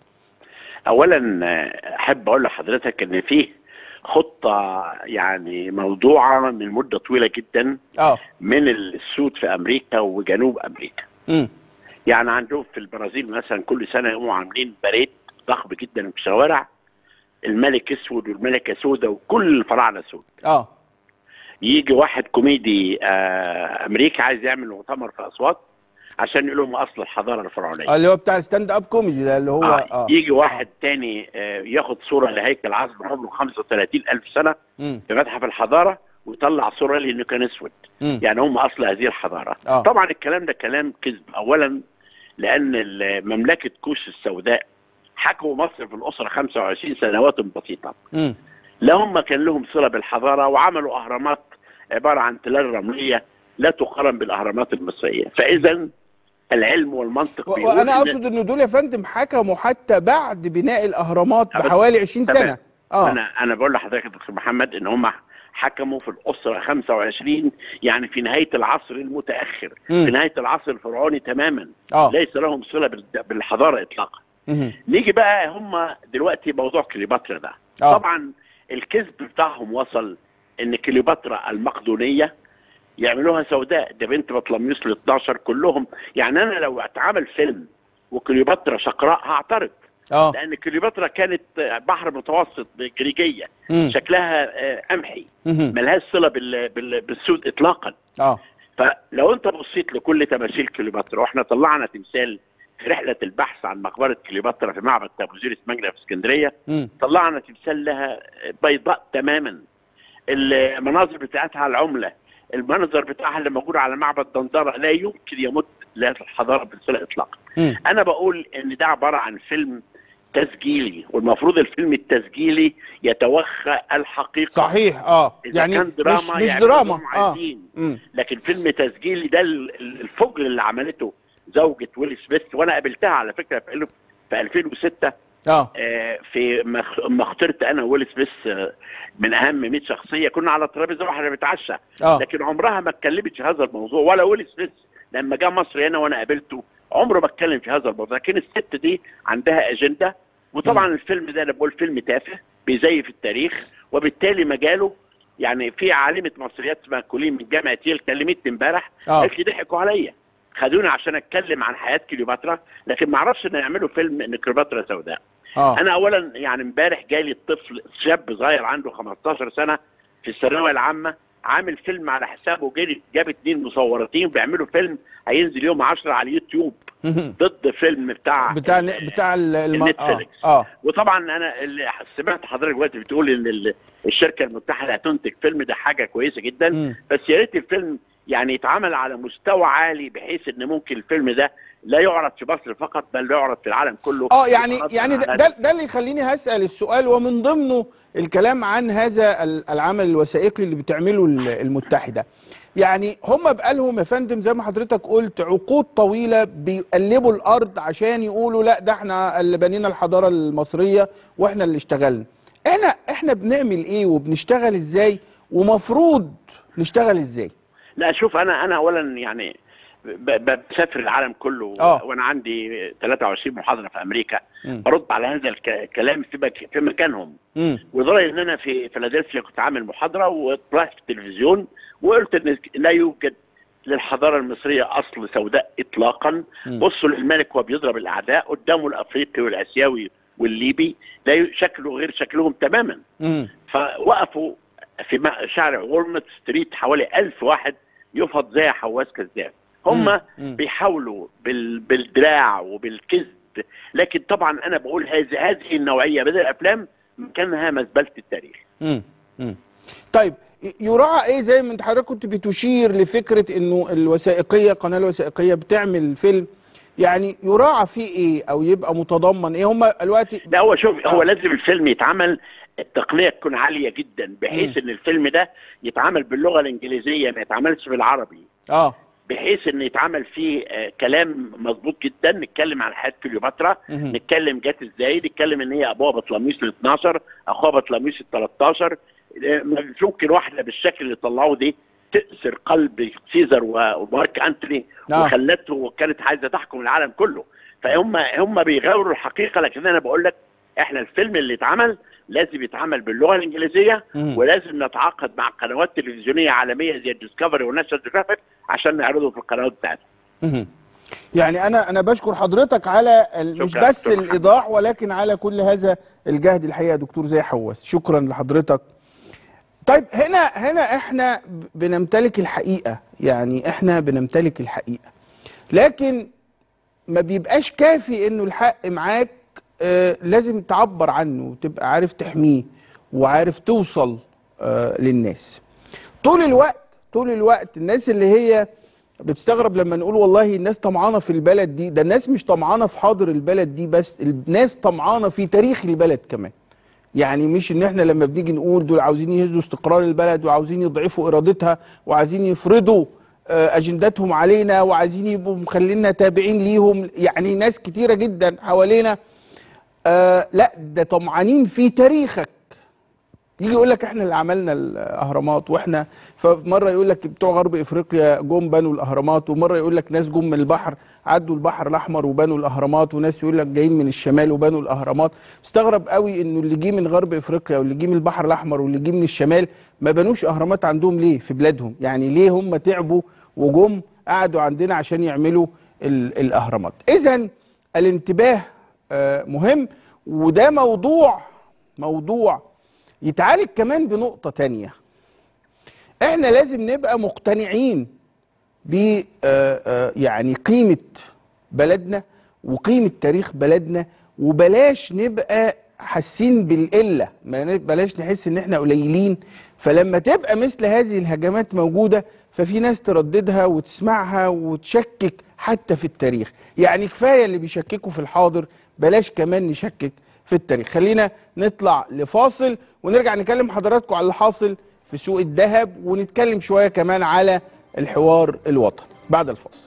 [SPEAKER 4] اولا آه، احب اقول لحضرتك ان فيه خطه يعني موضوعه من مده طويله جدا
[SPEAKER 1] اه
[SPEAKER 4] من السود في امريكا وجنوب امريكا
[SPEAKER 1] امم
[SPEAKER 4] يعني عندهم في البرازيل مثلا كل سنه يقوموا عاملين بريد ضخم جدا في الشوارع الملك اسود والملكه سوداء وكل الفراعنه سود
[SPEAKER 1] اه
[SPEAKER 4] يجي واحد كوميدي آه امريكي عايز يعمل مؤتمر في اسوان عشان يقول لهم اصل الحضاره الفرعونيه
[SPEAKER 1] اللي هو بتاع ستاند اب كوميدي ده اللي هو
[SPEAKER 4] آه.
[SPEAKER 1] اه
[SPEAKER 4] يجي واحد تاني آه ياخد صوره لهيكل عظم عمره 35 الف سنه
[SPEAKER 1] امم
[SPEAKER 4] في متحف الحضاره ويطلع صوره لانه كان اسود
[SPEAKER 1] امم
[SPEAKER 4] يعني هم اصل هذه الحضاره
[SPEAKER 1] آه.
[SPEAKER 4] طبعا الكلام ده كلام كذب اولا لان ال- مملكه كوش السوداء حكموا مصر في الاسره 25 سنوات بسيطه
[SPEAKER 1] امم
[SPEAKER 4] لا هم كان لهم صله بالحضاره وعملوا اهرامات عباره عن تلال رمليه لا تقارن بالاهرامات المصريه فاذا العلم والمنطق
[SPEAKER 1] و-
[SPEAKER 4] بيقول
[SPEAKER 1] وانا
[SPEAKER 4] إن-
[SPEAKER 1] اقصد ان دول يا فندم حكموا حتى بعد بناء الاهرامات
[SPEAKER 4] أبدا.
[SPEAKER 1] بحوالي 20
[SPEAKER 4] تمام.
[SPEAKER 1] سنه اه
[SPEAKER 4] انا انا بقول لحضرتك يا دكتور محمد ان هم حكموا في الاسره 25 يعني في نهايه العصر المتاخر
[SPEAKER 1] مم.
[SPEAKER 4] في نهايه العصر الفرعوني تماما
[SPEAKER 1] اه
[SPEAKER 4] ليس لهم صله بال- بالحضاره اطلاقا
[SPEAKER 1] مهم.
[SPEAKER 4] نيجي بقى هم دلوقتي موضوع كليوباترا ده
[SPEAKER 1] آه.
[SPEAKER 4] طبعا الكذب بتاعهم وصل ان كليوباترا المقدونيه يعملوها سوداء ده بنت بطلميوس ال 12 كلهم يعني انا لو اتعمل فيلم وكليوباترا شقراء هعترض
[SPEAKER 1] اه
[SPEAKER 4] لان كليوباترا كانت بحر متوسط جريجيه
[SPEAKER 1] مم.
[SPEAKER 4] شكلها آه، قمحي
[SPEAKER 1] مهم.
[SPEAKER 4] ملهاش صله بال- بال- بالسود اطلاقا
[SPEAKER 1] اه
[SPEAKER 4] فلو انت بصيت لكل تماثيل كليوباترا واحنا طلعنا تمثال في رحله البحث عن مقبره كليوباترا في معبد تابوزيرس مجنة في اسكندريه
[SPEAKER 1] مم.
[SPEAKER 4] طلعنا تمثال لها بيضاء تماما المناظر بتاعتها على العمله المنظر بتاعها اللي موجود على معبد دندره لا يمكن يمت لهذه الحضاره بالصله اطلاقا
[SPEAKER 1] مم.
[SPEAKER 4] انا بقول ان ده عباره عن فيلم تسجيلي والمفروض الفيلم التسجيلي يتوخى الحقيقه
[SPEAKER 1] صحيح اه
[SPEAKER 4] إذا
[SPEAKER 1] يعني
[SPEAKER 4] كان دراما
[SPEAKER 1] مش مش
[SPEAKER 4] يعملوا
[SPEAKER 1] دراما
[SPEAKER 4] اللي هم
[SPEAKER 1] اه
[SPEAKER 4] عايزين.
[SPEAKER 1] مم.
[SPEAKER 4] لكن فيلم تسجيلي ده ال- ال- الفجر اللي عملته زوجة ويل سميث وانا قابلتها على فكره في ألف- في 2006
[SPEAKER 1] اه
[SPEAKER 4] آه، في مخ- ما اخترت انا ويل سميث آه، من اهم 100 شخصيه كنا على ترابيزه واحده بنتعشى
[SPEAKER 1] اه
[SPEAKER 4] لكن عمرها ما اتكلمت في هذا الموضوع ولا ويل سميث لما جه مصر هنا وانا قابلته عمره ما اتكلم في هذا الموضوع لكن الست دي عندها اجنده وطبعا الفيلم ده انا بقول فيلم تافه بيزيف التاريخ وبالتالي مجاله يعني في عالمه مصريات اسمها كولين من جامعه ييل كلمتني امبارح
[SPEAKER 1] اه
[SPEAKER 4] قالت لي ضحكوا عليا خدوني عشان اتكلم عن حياه كليوباترا لكن ما اعرفش ان يعملوا فيلم ان كليوباترا سوداء
[SPEAKER 1] اه
[SPEAKER 4] انا اولا يعني امبارح جالي الطفل شاب صغير عنده 15 سنه في الثانويه العامه عامل فيلم على حسابه جري جاب اتنين مصورتين بيعملوا فيلم هينزل يوم 10 على اليوتيوب
[SPEAKER 1] مهم.
[SPEAKER 4] ضد فيلم بتاع
[SPEAKER 1] بتاع
[SPEAKER 4] ال-
[SPEAKER 1] بتاع ال- الم... اه
[SPEAKER 4] النتفليكس.
[SPEAKER 1] اه
[SPEAKER 4] وطبعا انا اللي سمعت حضرتك دلوقتي بتقول ان ال- الشركه المتحده هتنتج فيلم ده حاجه كويسه جدا
[SPEAKER 1] مم.
[SPEAKER 4] بس يا ريت الفيلم يعني يتعمل على مستوى عالي بحيث ان ممكن الفيلم ده لا يعرض في مصر فقط بل يعرض في العالم كله
[SPEAKER 1] اه يعني
[SPEAKER 4] وخاصة
[SPEAKER 1] يعني ده,
[SPEAKER 4] على-
[SPEAKER 1] ده, ده اللي يخليني هسأل السؤال ومن ضمنه الكلام عن هذا ال- العمل الوثائقي اللي بتعمله ال- المتحدة يعني هم بقالهم يا فندم زي ما حضرتك قلت عقود طويله بيقلبوا الارض عشان يقولوا لا ده احنا اللي بنينا الحضاره المصريه واحنا اللي اشتغلنا احنا احنا بنعمل ايه وبنشتغل ازاي ومفروض نشتغل ازاي
[SPEAKER 4] لا شوف انا انا اولا يعني ب- ب- بسافر العالم كله
[SPEAKER 1] آه.
[SPEAKER 4] وانا عندي 23 محاضره في امريكا
[SPEAKER 1] مم.
[SPEAKER 4] برد على هذا الك- الكلام في مك- في مكانهم
[SPEAKER 1] امم
[SPEAKER 4] ولدرجه ان انا في فيلادلفيا كنت عامل محاضره وطلعت في التلفزيون وقلت ان لا يوجد للحضاره المصريه اصل سوداء اطلاقا
[SPEAKER 1] مم.
[SPEAKER 4] بصوا للملك وهو بيضرب الاعداء قدامه الافريقي والاسيوي والليبي لا ي- شكله غير شكلهم تماما
[SPEAKER 1] امم
[SPEAKER 4] فوقفوا في م- شارع وولمت ستريت حوالي ألف واحد يفض زي حواس كذاب هم
[SPEAKER 1] مم. مم.
[SPEAKER 4] بيحاولوا بال... بالدراع وبالكذب لكن طبعا انا بقول هذه هذه النوعيه من الافلام مكانها مزبله التاريخ
[SPEAKER 1] امم امم طيب ي- يراعى ايه زي ما انت حضرتك كنت بتشير لفكره انه الوثائقيه القناه الوثائقيه بتعمل فيلم يعني يراعى فيه ايه او يبقى متضمن ايه هم دلوقتي
[SPEAKER 4] لا هو شوف
[SPEAKER 1] آه.
[SPEAKER 4] هو لازم الفيلم يتعمل التقنيه تكون عاليه جدا بحيث ان الفيلم ده يتعمل باللغه الانجليزيه ما يتعملش بالعربي
[SPEAKER 1] اه
[SPEAKER 4] بحيث ان يتعمل فيه آه، كلام مظبوط جدا نتكلم عن حياه كليوباترا
[SPEAKER 1] مهم.
[SPEAKER 4] نتكلم جت ازاي نتكلم ان هي ابوها بطلميس ال 12 اخوها بطلميس ال 13 آه، مش ممكن واحده بالشكل اللي طلعوه دي تأسر قلب سيزر و- ومارك انتوني
[SPEAKER 1] آه.
[SPEAKER 4] وخلته وكانت عايزه تحكم العالم كله فهم هم بيغيروا الحقيقه لكن انا بقول لك احنا الفيلم اللي اتعمل لازم يتعمل باللغه الانجليزيه
[SPEAKER 1] مم.
[SPEAKER 4] ولازم نتعاقد مع قنوات تلفزيونيه عالميه زي الديسكفري وناشونال جيوغرافيك عشان نعرضه في القنوات بتاعتنا
[SPEAKER 1] مهم. يعني انا انا بشكر حضرتك على ال- مش
[SPEAKER 4] شكراً
[SPEAKER 1] بس
[SPEAKER 4] دكتور محمد.
[SPEAKER 1] الايضاح ولكن على كل هذا الجهد الحقيقه يا دكتور زي حواس شكرا لحضرتك طيب هنا هنا احنا ب- بنمتلك الحقيقه يعني احنا بنمتلك الحقيقه لكن ما بيبقاش كافي انه الحق معاك آه لازم تعبر عنه وتبقى عارف تحميه وعارف توصل آه للناس طول الوقت طول الوقت الناس اللي هي بتستغرب لما نقول والله الناس طمعانه في البلد دي ده الناس مش طمعانه في حاضر البلد دي بس الناس طمعانه في تاريخ البلد كمان يعني مش ان احنا لما بنيجي نقول دول عاوزين يهزوا استقرار البلد وعاوزين يضعفوا ارادتها وعايزين يفرضوا آه، اجنداتهم علينا وعايزين يبقوا مخلينا تابعين ليهم يعني ناس كتيره جدا حوالينا آه لا ده طمعانين في تاريخك يجي يقول لك احنا اللي عملنا الاهرامات واحنا فمره يقول لك بتوع غرب افريقيا جم بنوا الاهرامات ومره يقول لك ناس جم من البحر عدوا البحر الاحمر وبنوا الاهرامات وناس يقول لك جايين من الشمال وبنوا الاهرامات استغرب قوي انه اللي جه من غرب افريقيا واللي جه من البحر الاحمر واللي جه من الشمال ما بنوش اهرامات عندهم ليه في بلادهم يعني ليه هم تعبوا وجم قعدوا عندنا عشان يعملوا ال- الاهرامات اذا الانتباه آه، مهم وده موضوع موضوع يتعالج كمان بنقطة تانية احنا لازم نبقى مقتنعين ب آه، آه، يعني قيمة بلدنا وقيمة تاريخ بلدنا وبلاش نبقى حاسين بالقلة ما ن- بلاش نحس ان احنا قليلين فلما تبقى مثل هذه الهجمات موجودة ففي ناس ترددها وتسمعها وتشكك حتى في التاريخ يعني كفاية اللي بيشككوا في الحاضر بلاش كمان نشكك في التاريخ خلينا نطلع لفاصل ونرجع نكلم حضراتكم على اللي حاصل في سوق الذهب ونتكلم شوية كمان على الحوار الوطني بعد الفاصل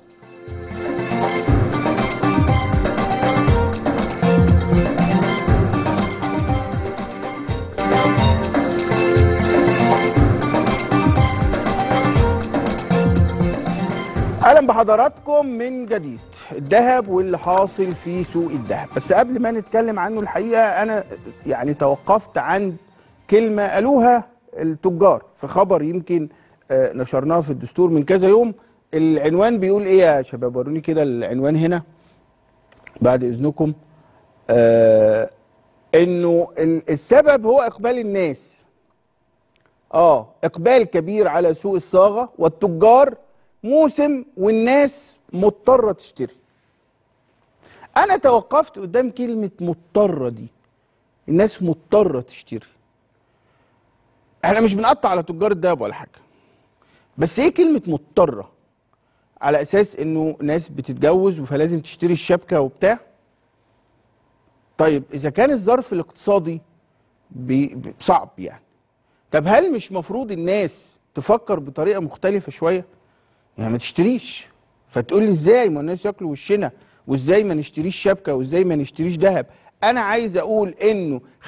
[SPEAKER 1] اهلا بحضراتكم من جديد الذهب واللي حاصل في سوق الذهب بس قبل ما نتكلم عنه الحقيقه انا يعني توقفت عند كلمه قالوها التجار في خبر يمكن آه، نشرناه في الدستور من كذا يوم العنوان بيقول ايه يا شباب وروني كده العنوان هنا بعد اذنكم آه انه ال- السبب هو اقبال الناس اه اقبال كبير على سوق الصاغه والتجار موسم والناس مضطره تشتري انا توقفت قدام كلمه مضطره دي الناس مضطره تشتري احنا مش بنقطع على تجار الدهب ولا حاجه بس ايه كلمه مضطره على اساس انه ناس بتتجوز فلازم تشتري الشبكه وبتاع طيب اذا كان الظرف الاقتصادي بي- بي- صعب يعني طب هل مش مفروض الناس تفكر بطريقه مختلفه شويه يعني ما تشتريش فتقول لي ازاي ما الناس ياكلوا وشنا وازاي ما نشتريش شبكه وازاي ما نشتريش ذهب انا عايز اقول انه 95%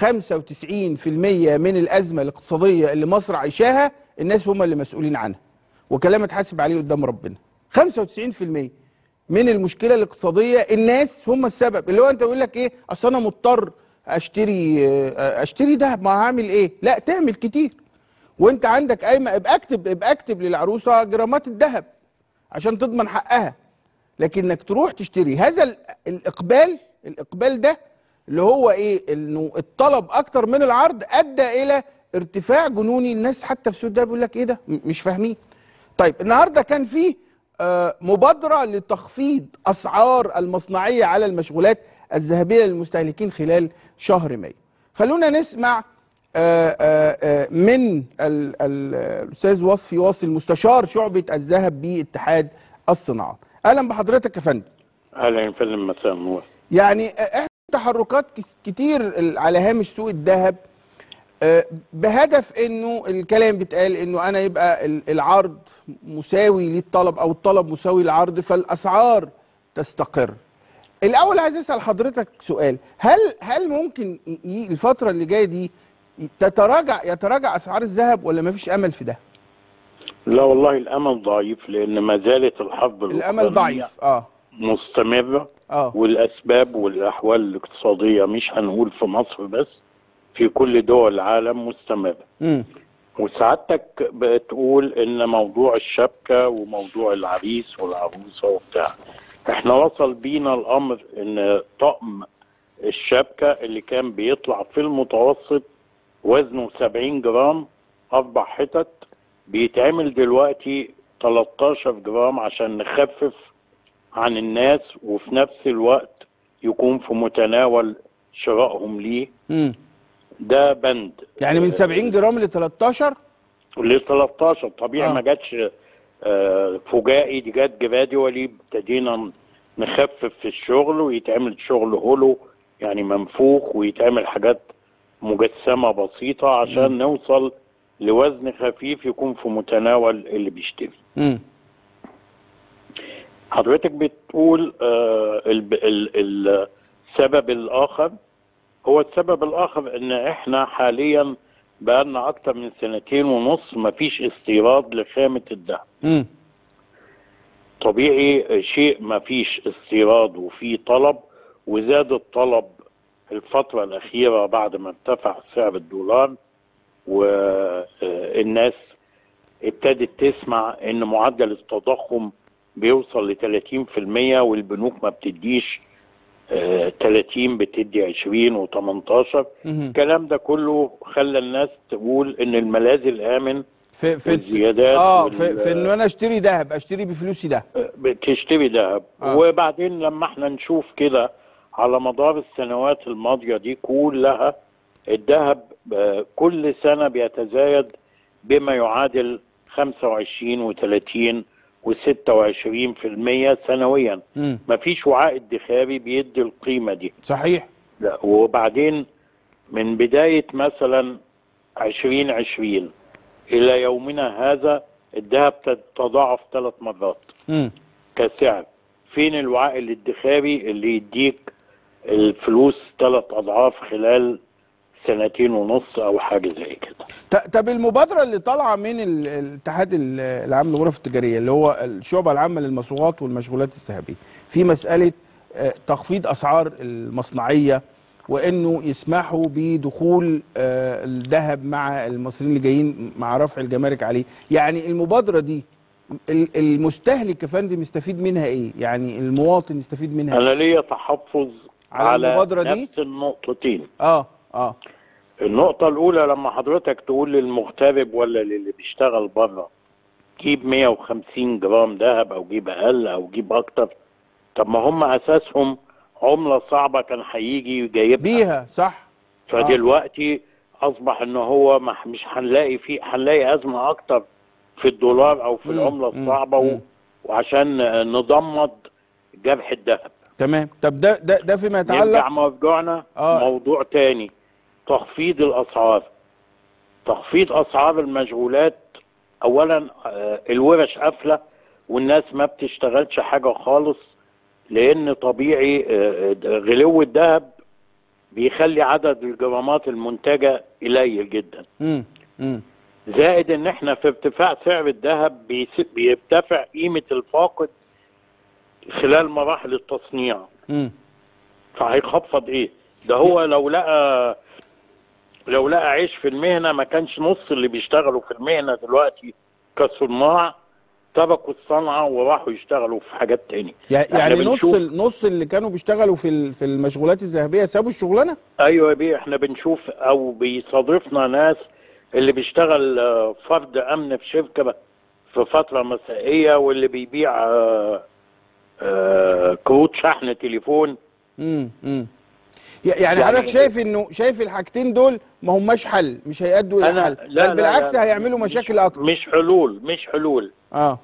[SPEAKER 1] من الازمه الاقتصاديه اللي مصر عايشاها الناس هم اللي مسؤولين عنها وكلام اتحاسب عليه قدام ربنا 95% من المشكله الاقتصاديه الناس هم السبب اللي هو انت يقول لك ايه اصل انا مضطر اشتري آه، اشتري ذهب ما هعمل ايه لا تعمل كتير وانت عندك قايمه ابقى اكتب ابقى اكتب للعروسه جرامات الذهب عشان تضمن حقها لكن انك تروح تشتري هذا ال- الاقبال الاقبال ده اللي هو ايه انه الطلب اكتر من العرض ادى الى ارتفاع جنوني الناس حتى في السوق ده بيقول لك ايه ده م- مش فاهمين طيب النهارده كان في آه، مبادره لتخفيض اسعار المصنعيه على المشغولات الذهبيه للمستهلكين خلال شهر مايو خلونا نسمع آه، آه، آه، من ال- ال- الاستاذ وصفي واصل مستشار شعبه الذهب باتحاد الصناعات اهلا بحضرتك يا فندم
[SPEAKER 5] اهلا يا فندم مساء النور
[SPEAKER 1] يعني احنا تحركات كس- كتير ال- على هامش سوق الذهب آه، بهدف انه الكلام بيتقال انه انا يبقى ال- العرض مساوي للطلب او الطلب مساوي للعرض فالاسعار تستقر الاول عايز اسال حضرتك سؤال هل هل ممكن ي- ي- الفتره اللي جايه دي تتراجع يتراجع اسعار الذهب ولا مفيش امل في ده
[SPEAKER 5] لا والله الامل ضعيف لان ما زالت الحرب
[SPEAKER 1] الامل
[SPEAKER 5] الأوكرانية
[SPEAKER 1] ضعيف اه
[SPEAKER 5] مستمره
[SPEAKER 1] اه
[SPEAKER 5] والاسباب والاحوال الاقتصاديه مش هنقول في مصر بس في كل دول العالم مستمره
[SPEAKER 1] امم
[SPEAKER 5] وسعادتك بتقول ان موضوع الشبكه وموضوع العريس والعروسه وبتاع احنا وصل بينا الامر ان طقم الشبكه اللي كان بيطلع في المتوسط وزنه 70 جرام اربع حتت بيتعمل دلوقتي 13 جرام عشان نخفف عن الناس وفي نفس الوقت يكون في متناول شرائهم ليه
[SPEAKER 1] امم
[SPEAKER 5] ده بند
[SPEAKER 1] يعني من 70 جرام ل 13
[SPEAKER 5] ل 13 طبيعي
[SPEAKER 1] آه.
[SPEAKER 5] ما جاتش آه، فجائي دي جت جراديولي ابتدينا نخفف في الشغل ويتعمل شغل هولو يعني منفوخ ويتعمل حاجات مجسمة بسيطة عشان نوصل لوزن خفيف يكون في متناول اللي بيشتري
[SPEAKER 1] امم
[SPEAKER 5] حضرتك بتقول آه ال- ال- السبب الآخر هو السبب الآخر إن إحنا حاليا بقالنا أكتر من سنتين ونص مفيش استيراد لخامة الذهب
[SPEAKER 1] امم
[SPEAKER 5] طبيعي شيء مفيش استيراد وفي طلب وزاد الطلب الفترة الأخيرة بعد ما ارتفع سعر الدولار والناس ابتدت تسمع ان معدل التضخم بيوصل ل 30% والبنوك ما بتديش آه، 30 بتدي 20 و18
[SPEAKER 1] مهم.
[SPEAKER 5] الكلام ده كله خلى الناس تقول ان الملاذ الامن
[SPEAKER 1] في في
[SPEAKER 5] والزيادات
[SPEAKER 1] اه
[SPEAKER 5] وال-
[SPEAKER 1] في, في انه انا اشتري ذهب اشتري بفلوسي ده
[SPEAKER 5] بتشتري ذهب
[SPEAKER 1] آه.
[SPEAKER 5] وبعدين لما احنا نشوف كده على مدار السنوات الماضية دي كلها الذهب آه، كل سنة بيتزايد بما يعادل 25 و30 و26% سنويا
[SPEAKER 1] امم
[SPEAKER 5] مفيش وعاء ادخاري بيدي القيمة دي
[SPEAKER 1] صحيح
[SPEAKER 5] لا وبعدين من بداية مثلا 2020 إلى يومنا هذا الذهب تضاعف ثلاث مرات
[SPEAKER 1] امم
[SPEAKER 5] كسعر فين الوعاء الادخاري اللي يديك الفلوس ثلاث أضعاف خلال سنتين ونص أو حاجة زي كده
[SPEAKER 1] ط- طب المبادره اللي طالعه من ال- الاتحاد ال- العام للغرف التجاريه اللي هو الشعبه العامه للمصروفات والمشغولات الذهبيه في مساله آه، تخفيض اسعار المصنعيه وانه يسمحوا بدخول آه، الذهب مع المصريين اللي جايين مع رفع الجمارك عليه يعني المبادره دي ال- المستهلك يا فندم يستفيد منها ايه يعني المواطن يستفيد منها إيه؟
[SPEAKER 5] أنا ليا تحفظ
[SPEAKER 1] على
[SPEAKER 5] على,
[SPEAKER 1] المبادرة دي؟
[SPEAKER 5] نفس النقطتين
[SPEAKER 1] اه اه
[SPEAKER 5] النقطة الأولى لما حضرتك تقول للمغترب ولا للي بيشتغل بره جيب 150 جرام ذهب أو جيب أقل أو جيب أكتر طب ما هم أساسهم عملة صعبة كان هيجي جايبها
[SPEAKER 1] بيها صح
[SPEAKER 5] فدلوقتي أصبح إن هو ما- مش هنلاقي فيه هنلاقي أزمة أكتر في الدولار أو في
[SPEAKER 1] مم،
[SPEAKER 5] العملة
[SPEAKER 1] مم،
[SPEAKER 5] الصعبة و-
[SPEAKER 1] مم.
[SPEAKER 5] وعشان نضمد جرح الذهب
[SPEAKER 1] تمام طب ده ده ده فيما
[SPEAKER 5] نرجع
[SPEAKER 1] يتعلق
[SPEAKER 5] مرجعنا
[SPEAKER 1] آه.
[SPEAKER 5] موضوع تاني تخفيض الاسعار تخفيض اسعار المشغولات اولا آه، الورش قافله والناس ما بتشتغلش حاجه خالص لان طبيعي آه، آه، غلو الذهب بيخلي عدد الجرامات المنتجه قليل جدا
[SPEAKER 1] مم. مم.
[SPEAKER 5] زائد ان احنا في ارتفاع سعر الذهب بيس- بيرتفع قيمه الفاقد خلال مراحل التصنيع
[SPEAKER 1] مم.
[SPEAKER 5] فهيخفض ايه ده هو لو لقى لو لقى عيش في المهنه ما كانش نص اللي بيشتغلوا في المهنه دلوقتي كصناع تركوا الصنعه وراحوا يشتغلوا في حاجات تاني
[SPEAKER 1] يع-
[SPEAKER 5] إحنا
[SPEAKER 1] يعني نص
[SPEAKER 5] بنشوف-
[SPEAKER 1] ال- نص اللي كانوا بيشتغلوا في ال- في المشغولات الذهبيه سابوا الشغلانه
[SPEAKER 5] ايوه يا بيه احنا بنشوف او بيصادفنا ناس اللي بيشتغل آه، فرد امن في شركه ب- في فتره مسائيه واللي بيبيع آه، آه، كروت شحن تليفون
[SPEAKER 1] امم امم يعني
[SPEAKER 5] يعني-
[SPEAKER 1] حضرتك شايف انه شايف الحاجتين دول ما هماش حل مش هيأدوا الى
[SPEAKER 5] أنا
[SPEAKER 1] حل
[SPEAKER 5] لا
[SPEAKER 1] بل بالعكس
[SPEAKER 5] لا
[SPEAKER 1] هيعملوا
[SPEAKER 5] مش-
[SPEAKER 1] مشاكل اكتر
[SPEAKER 5] مش حلول مش حلول
[SPEAKER 1] اه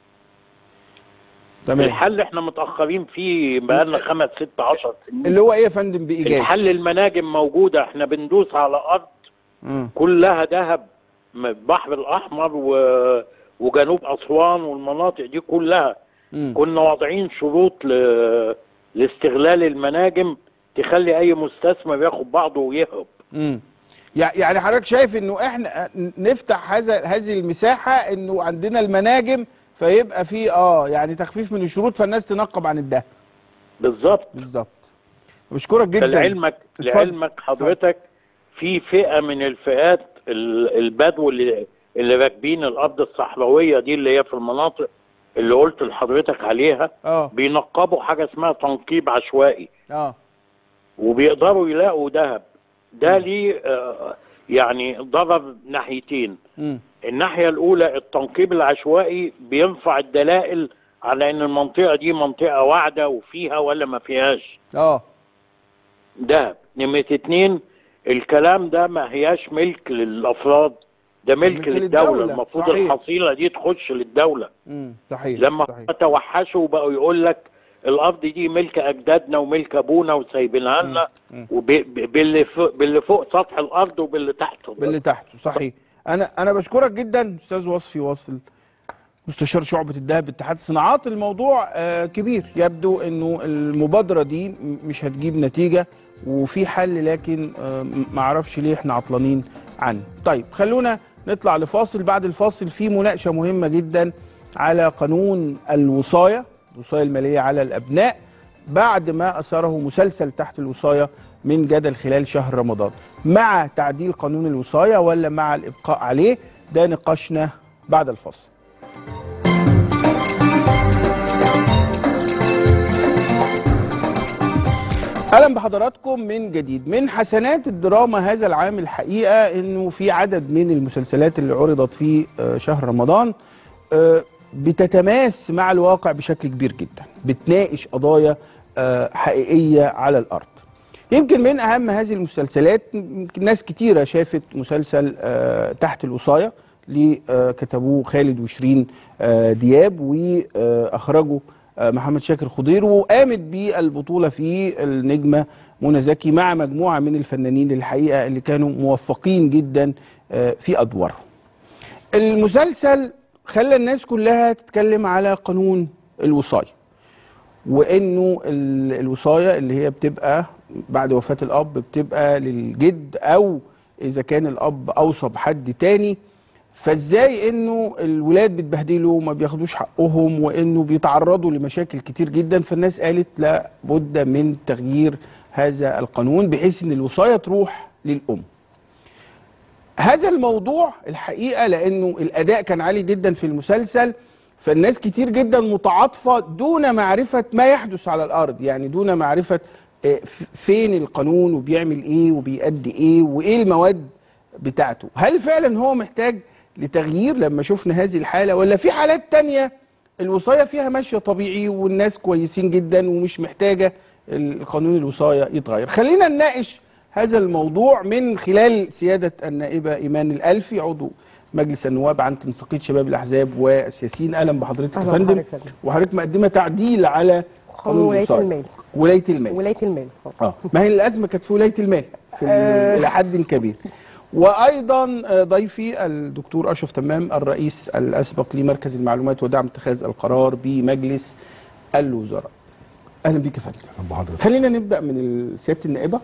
[SPEAKER 1] تمام
[SPEAKER 5] الحل احنا متاخرين فيه بقالنا خمس ست عشر سنين
[SPEAKER 1] اللي هو ايه يا فندم بايجاز
[SPEAKER 5] الحل المناجم موجوده احنا بندوس على ارض
[SPEAKER 1] مم.
[SPEAKER 5] كلها ذهب من البحر الاحمر و... وجنوب اسوان والمناطق دي كلها
[SPEAKER 1] مم.
[SPEAKER 5] كنا واضعين شروط ل... لاستغلال المناجم تخلي اي مستثمر ياخد بعضه ويهرب
[SPEAKER 1] مم. يع- يعني حضرتك شايف انه احنا نفتح هذا هذه المساحه انه عندنا المناجم فيبقى في اه يعني تخفيف من الشروط فالناس تنقب عن الدهب
[SPEAKER 5] بالظبط
[SPEAKER 1] بالظبط بشكرك جدا
[SPEAKER 5] لعلمك
[SPEAKER 1] اتفضل.
[SPEAKER 5] لعلمك حضرتك في فئه من الفئات ال- البدو اللي اللي راكبين الارض الصحراويه دي اللي هي في المناطق اللي قلت لحضرتك عليها
[SPEAKER 1] اه
[SPEAKER 5] بينقبوا حاجه اسمها تنقيب عشوائي
[SPEAKER 1] اه
[SPEAKER 5] وبيقدروا يلاقوا ذهب ده ليه آه، يعني ضرر ناحيتين
[SPEAKER 1] مم.
[SPEAKER 5] الناحيه الاولى التنقيب العشوائي بيرفع الدلائل على ان المنطقه دي منطقه واعده وفيها ولا ما فيهاش
[SPEAKER 1] اه
[SPEAKER 5] دهب نمرة اتنين الكلام ده ما هياش ملك للافراد ده ملك,
[SPEAKER 1] ملك
[SPEAKER 5] للدولة,
[SPEAKER 1] للدولة،
[SPEAKER 5] المفروض
[SPEAKER 1] صحيح.
[SPEAKER 5] الحصيلة دي تخش للدولة
[SPEAKER 1] امم صحيح
[SPEAKER 5] لما
[SPEAKER 1] صحيح.
[SPEAKER 5] توحشوا وبقوا يقول لك الارض دي ملك اجدادنا وملك ابونا وسايبينها لنا وب- باللي فوق باللي فوق سطح الارض وباللي تحت الأرض.
[SPEAKER 1] باللي تحته صحيح انا انا بشكرك جدا استاذ وصفي واصل مستشار شعبة الذهب باتحاد الصناعات الموضوع آه كبير يبدو انه المبادرة دي م- مش هتجيب نتيجة وفي حل لكن آه م- معرفش ليه احنا عطلانين عنه طيب خلونا نطلع لفاصل بعد الفاصل في مناقشة مهمة جدا على قانون الوصاية الوصاية المالية على الأبناء بعد ما أثاره مسلسل تحت الوصاية من جدل خلال شهر رمضان مع تعديل قانون الوصاية ولا مع الإبقاء عليه ده نقاشنا بعد الفاصل اهلا بحضراتكم من جديد من حسنات الدراما هذا العام الحقيقه انه في عدد من المسلسلات اللي عرضت في آه، شهر رمضان آه، بتتماس مع الواقع بشكل كبير جدا بتناقش قضايا آه، حقيقيه على الارض يمكن من اهم هذه المسلسلات يمكن ناس كتيره شافت مسلسل آه، تحت الوصايه اللي آه، كتبوه خالد وشيرين آه، دياب واخرجه آه، محمد شاكر خضير وقامت بالبطوله في النجمه منى زكي مع مجموعه من الفنانين الحقيقه اللي كانوا موفقين جدا آه، في ادوارهم. المسلسل خلى الناس كلها تتكلم على قانون الوصايه. وانه ال- الوصايه اللي هي بتبقى بعد وفاه الاب بتبقى للجد او اذا كان الاب اوصى بحد تاني فازاي انه الولاد بيتبهدلوا وما بياخدوش حقهم وانه بيتعرضوا لمشاكل كتير جدا فالناس قالت لا بد من تغيير هذا القانون بحيث ان الوصايه تروح للام هذا الموضوع الحقيقه لانه الاداء كان عالي جدا في المسلسل فالناس كتير جدا متعاطفه دون معرفه ما يحدث على الارض يعني دون معرفه آه، ف- فين القانون وبيعمل ايه وبيأدي ايه وايه المواد بتاعته هل فعلا هو محتاج لتغيير لما شفنا هذه الحاله ولا في حالات تانية الوصايه فيها ماشيه طبيعي والناس كويسين جدا ومش محتاجه القانون الوصايه يتغير خلينا نناقش هذا الموضوع من خلال سياده النائبه ايمان الالفي عضو مجلس النواب عن تنسيقيه شباب الاحزاب والسياسيين اهلا بحضرتك يا
[SPEAKER 6] أهلا
[SPEAKER 1] فندم
[SPEAKER 6] بحضرتك يا فندم.
[SPEAKER 1] وحضرتك مقدمه تعديل على
[SPEAKER 6] قانون ولاية
[SPEAKER 1] الوصاية.
[SPEAKER 6] المال.
[SPEAKER 1] ولايه المال
[SPEAKER 6] ولايه المال
[SPEAKER 1] اه ما هي الازمه كانت في ولايه المال في ال- الى حد كبير وايضا آه، ضيفي الدكتور اشرف تمام الرئيس الاسبق لمركز المعلومات ودعم اتخاذ القرار بمجلس الوزراء اهلا بيك يا فندم
[SPEAKER 6] بحضرتك
[SPEAKER 1] خلينا نبدا من سياده النائبه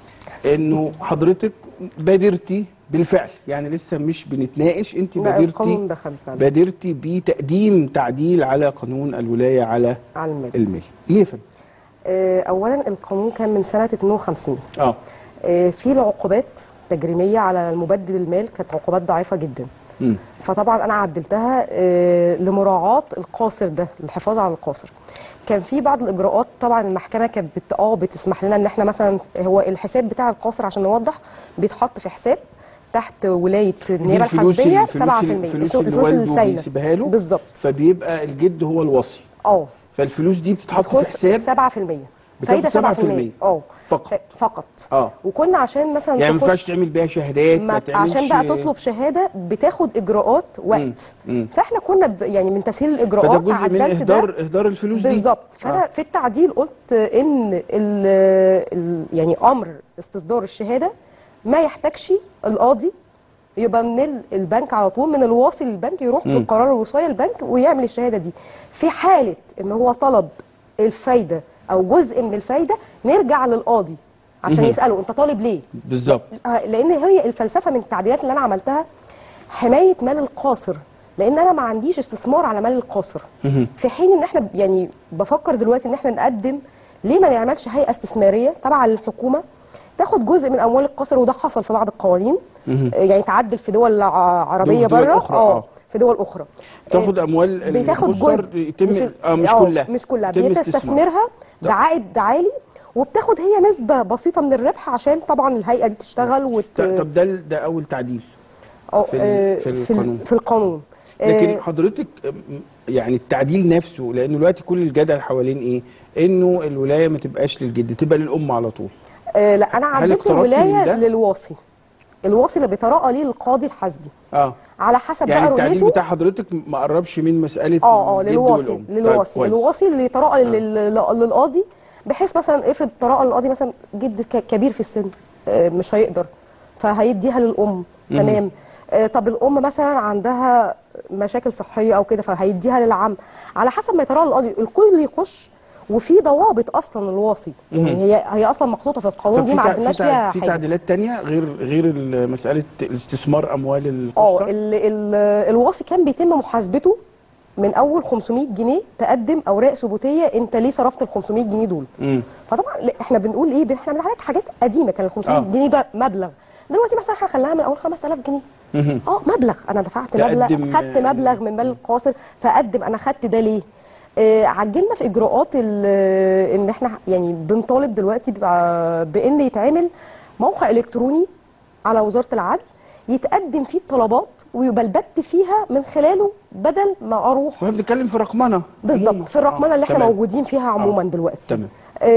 [SPEAKER 1] انه حضرتك بادرتي بالفعل يعني لسه مش بنتناقش انت
[SPEAKER 7] لا القانون
[SPEAKER 1] بادرتي
[SPEAKER 7] دخل فعلا
[SPEAKER 1] بادرتي بتقديم تعديل على قانون الولايه على
[SPEAKER 7] على المال
[SPEAKER 1] المال ليه يا فندم
[SPEAKER 7] آه، اولا القانون كان من سنه 52
[SPEAKER 1] اه
[SPEAKER 7] آه، في العقوبات تجريميه على المبدل المال كانت عقوبات ضعيفه جدا
[SPEAKER 1] مم.
[SPEAKER 7] فطبعا انا عدلتها آه، لمراعاه القاصر ده للحفاظ على القاصر كان في بعض الاجراءات طبعا المحكمه كانت بت... اه بتسمح لنا ان احنا مثلا هو الحساب بتاع القاصر عشان نوضح بيتحط في حساب تحت ولايه النيابه
[SPEAKER 1] الفلوس-
[SPEAKER 7] الحاسبيه 7%
[SPEAKER 1] الفلوس- الفلوس اللي والده بيسيبها له.
[SPEAKER 7] بالظبط
[SPEAKER 1] فبيبقى الجد هو الوصي
[SPEAKER 7] اه
[SPEAKER 1] فالفلوس دي بتتحط في حساب
[SPEAKER 7] 7%
[SPEAKER 1] بتاخد
[SPEAKER 7] فايده 7%
[SPEAKER 1] 7%.
[SPEAKER 7] اه
[SPEAKER 1] فقط.
[SPEAKER 7] ف- فقط
[SPEAKER 1] اه
[SPEAKER 7] وكنا عشان مثلا
[SPEAKER 1] يعني ما
[SPEAKER 7] تخش-
[SPEAKER 1] ينفعش تعمل بيها شهادات ما
[SPEAKER 7] ما
[SPEAKER 1] تعملش
[SPEAKER 7] عشان بقى تطلب شهاده بتاخد اجراءات وقت
[SPEAKER 1] مم.
[SPEAKER 7] فاحنا كنا ب... يعني من تسهيل
[SPEAKER 1] فده
[SPEAKER 7] الاجراءات
[SPEAKER 1] جزء من
[SPEAKER 7] عدلت
[SPEAKER 1] اهدار
[SPEAKER 7] ده
[SPEAKER 1] اهدار الفلوس دي
[SPEAKER 7] بالظبط فانا
[SPEAKER 1] آه.
[SPEAKER 7] في التعديل قلت ان ال... ال... يعني امر استصدار الشهاده ما يحتاجش القاضي يبقى من ال- البنك على طول من الواصل للبنك يروح
[SPEAKER 1] مم.
[SPEAKER 7] بقرار الوصايه البنك ويعمل الشهاده دي في حاله ان هو طلب الفايده او جزء من الفايده نرجع للقاضي عشان
[SPEAKER 1] مهم.
[SPEAKER 7] يساله انت طالب ليه
[SPEAKER 1] بالظبط
[SPEAKER 7] آه، لان هي الفلسفه من التعديلات اللي انا عملتها حمايه مال القاصر لان انا ما عنديش استثمار على مال القاصر
[SPEAKER 1] مهم.
[SPEAKER 7] في حين ان احنا يعني بفكر دلوقتي ان احنا نقدم ليه ما نعملش هيئه استثماريه تابعه للحكومه تاخد جزء من اموال القاصر وده حصل في بعض القوانين
[SPEAKER 1] مهم.
[SPEAKER 7] آه، يعني تعدل في دول ع- عربيه
[SPEAKER 1] دول
[SPEAKER 7] بره
[SPEAKER 1] أخرى، آه.
[SPEAKER 7] في دول اخرى
[SPEAKER 1] تاخد
[SPEAKER 7] آه،
[SPEAKER 1] اموال
[SPEAKER 7] بتاخد
[SPEAKER 1] الأسر
[SPEAKER 7] جزء
[SPEAKER 1] يتم
[SPEAKER 7] مش,
[SPEAKER 1] اه مش
[SPEAKER 7] آه،
[SPEAKER 1] كلها
[SPEAKER 7] مش كلها
[SPEAKER 1] يتم استثمار.
[SPEAKER 7] بتستثمرها بعائد عالي وبتاخد هي نسبه بسيطه من الربح عشان طبعا الهيئه دي تشتغل وت...
[SPEAKER 1] ط- طب ده ده اول تعديل
[SPEAKER 7] أو
[SPEAKER 1] في ال-
[SPEAKER 7] آه،
[SPEAKER 1] في
[SPEAKER 7] في
[SPEAKER 1] القانون.
[SPEAKER 7] ال- في القانون
[SPEAKER 1] لكن
[SPEAKER 7] آه،
[SPEAKER 1] حضرتك أم، يعني التعديل نفسه لانه دلوقتي كل الجدل حوالين ايه انه الولايه ما تبقاش للجد تبقى للام على طول
[SPEAKER 7] آه لا انا
[SPEAKER 1] هل
[SPEAKER 7] عدلت
[SPEAKER 1] اقتربتي من
[SPEAKER 7] الولايه
[SPEAKER 1] ده؟
[SPEAKER 7] للواصي الواصي اللي بيترقى ليه القاضي الحاسبي
[SPEAKER 1] اه
[SPEAKER 7] على حسب
[SPEAKER 1] يعني
[SPEAKER 7] بقى
[SPEAKER 1] التعديل
[SPEAKER 7] رؤيته
[SPEAKER 1] بتاع حضرتك ما قربش من مساله
[SPEAKER 7] اه اه
[SPEAKER 1] الجد
[SPEAKER 7] للواصي
[SPEAKER 1] والأم. طيب،
[SPEAKER 7] للواصي
[SPEAKER 1] كويس.
[SPEAKER 7] الواصي اللي يترقى لل- لل- للقاضي بحيث مثلا افرض ترقى للقاضي مثلا جد ك- كبير في السن آه، مش هيقدر فهيديها للام تمام آه، طب الام مثلا عندها مشاكل صحيه او كده فهيديها للعم على حسب ما يترقى للقاضي الكل يخش وفي ضوابط اصلا الواصي يعني هي هي اصلا محطوطه في القانون
[SPEAKER 1] طب
[SPEAKER 7] دي
[SPEAKER 1] في
[SPEAKER 7] ما
[SPEAKER 1] تع-
[SPEAKER 7] عدلناش
[SPEAKER 1] في تع-
[SPEAKER 7] فيها
[SPEAKER 1] في
[SPEAKER 7] حاجه
[SPEAKER 1] تعديلات تانية غير غير ال- مساله الاستثمار اموال
[SPEAKER 7] اه
[SPEAKER 1] القصه
[SPEAKER 7] ال- ال- الواصي كان بيتم محاسبته من اول 500 جنيه تقدم اوراق ثبوتيه انت ليه صرفت ال 500 جنيه دول
[SPEAKER 1] مم.
[SPEAKER 7] فطبعا لا، احنا بنقول ايه احنا بنعالج حاجات قديمه كان ال 500
[SPEAKER 1] آه.
[SPEAKER 7] جنيه ده مبلغ دلوقتي مثلا احنا خليناها من اول 5000 جنيه
[SPEAKER 1] مهم.
[SPEAKER 7] اه مبلغ انا دفعت
[SPEAKER 1] تقدم،
[SPEAKER 7] مبلغ خدت
[SPEAKER 1] آه،
[SPEAKER 7] مبلغ من مال القاصر فاقدم انا خدت ده ليه آه عجلنا في اجراءات ال- ان احنا يعني بنطالب دلوقتي بع- بان يتعمل موقع الكتروني على وزاره العدل يتقدم فيه الطلبات ويبقى البت فيها من خلاله بدل ما اروح
[SPEAKER 1] احنا بنتكلم في رقمنه عموماً.
[SPEAKER 7] بالظبط في الرقمنه
[SPEAKER 1] آه،
[SPEAKER 7] اللي احنا
[SPEAKER 1] تمام.
[SPEAKER 7] موجودين فيها عموما دلوقتي
[SPEAKER 1] تمام.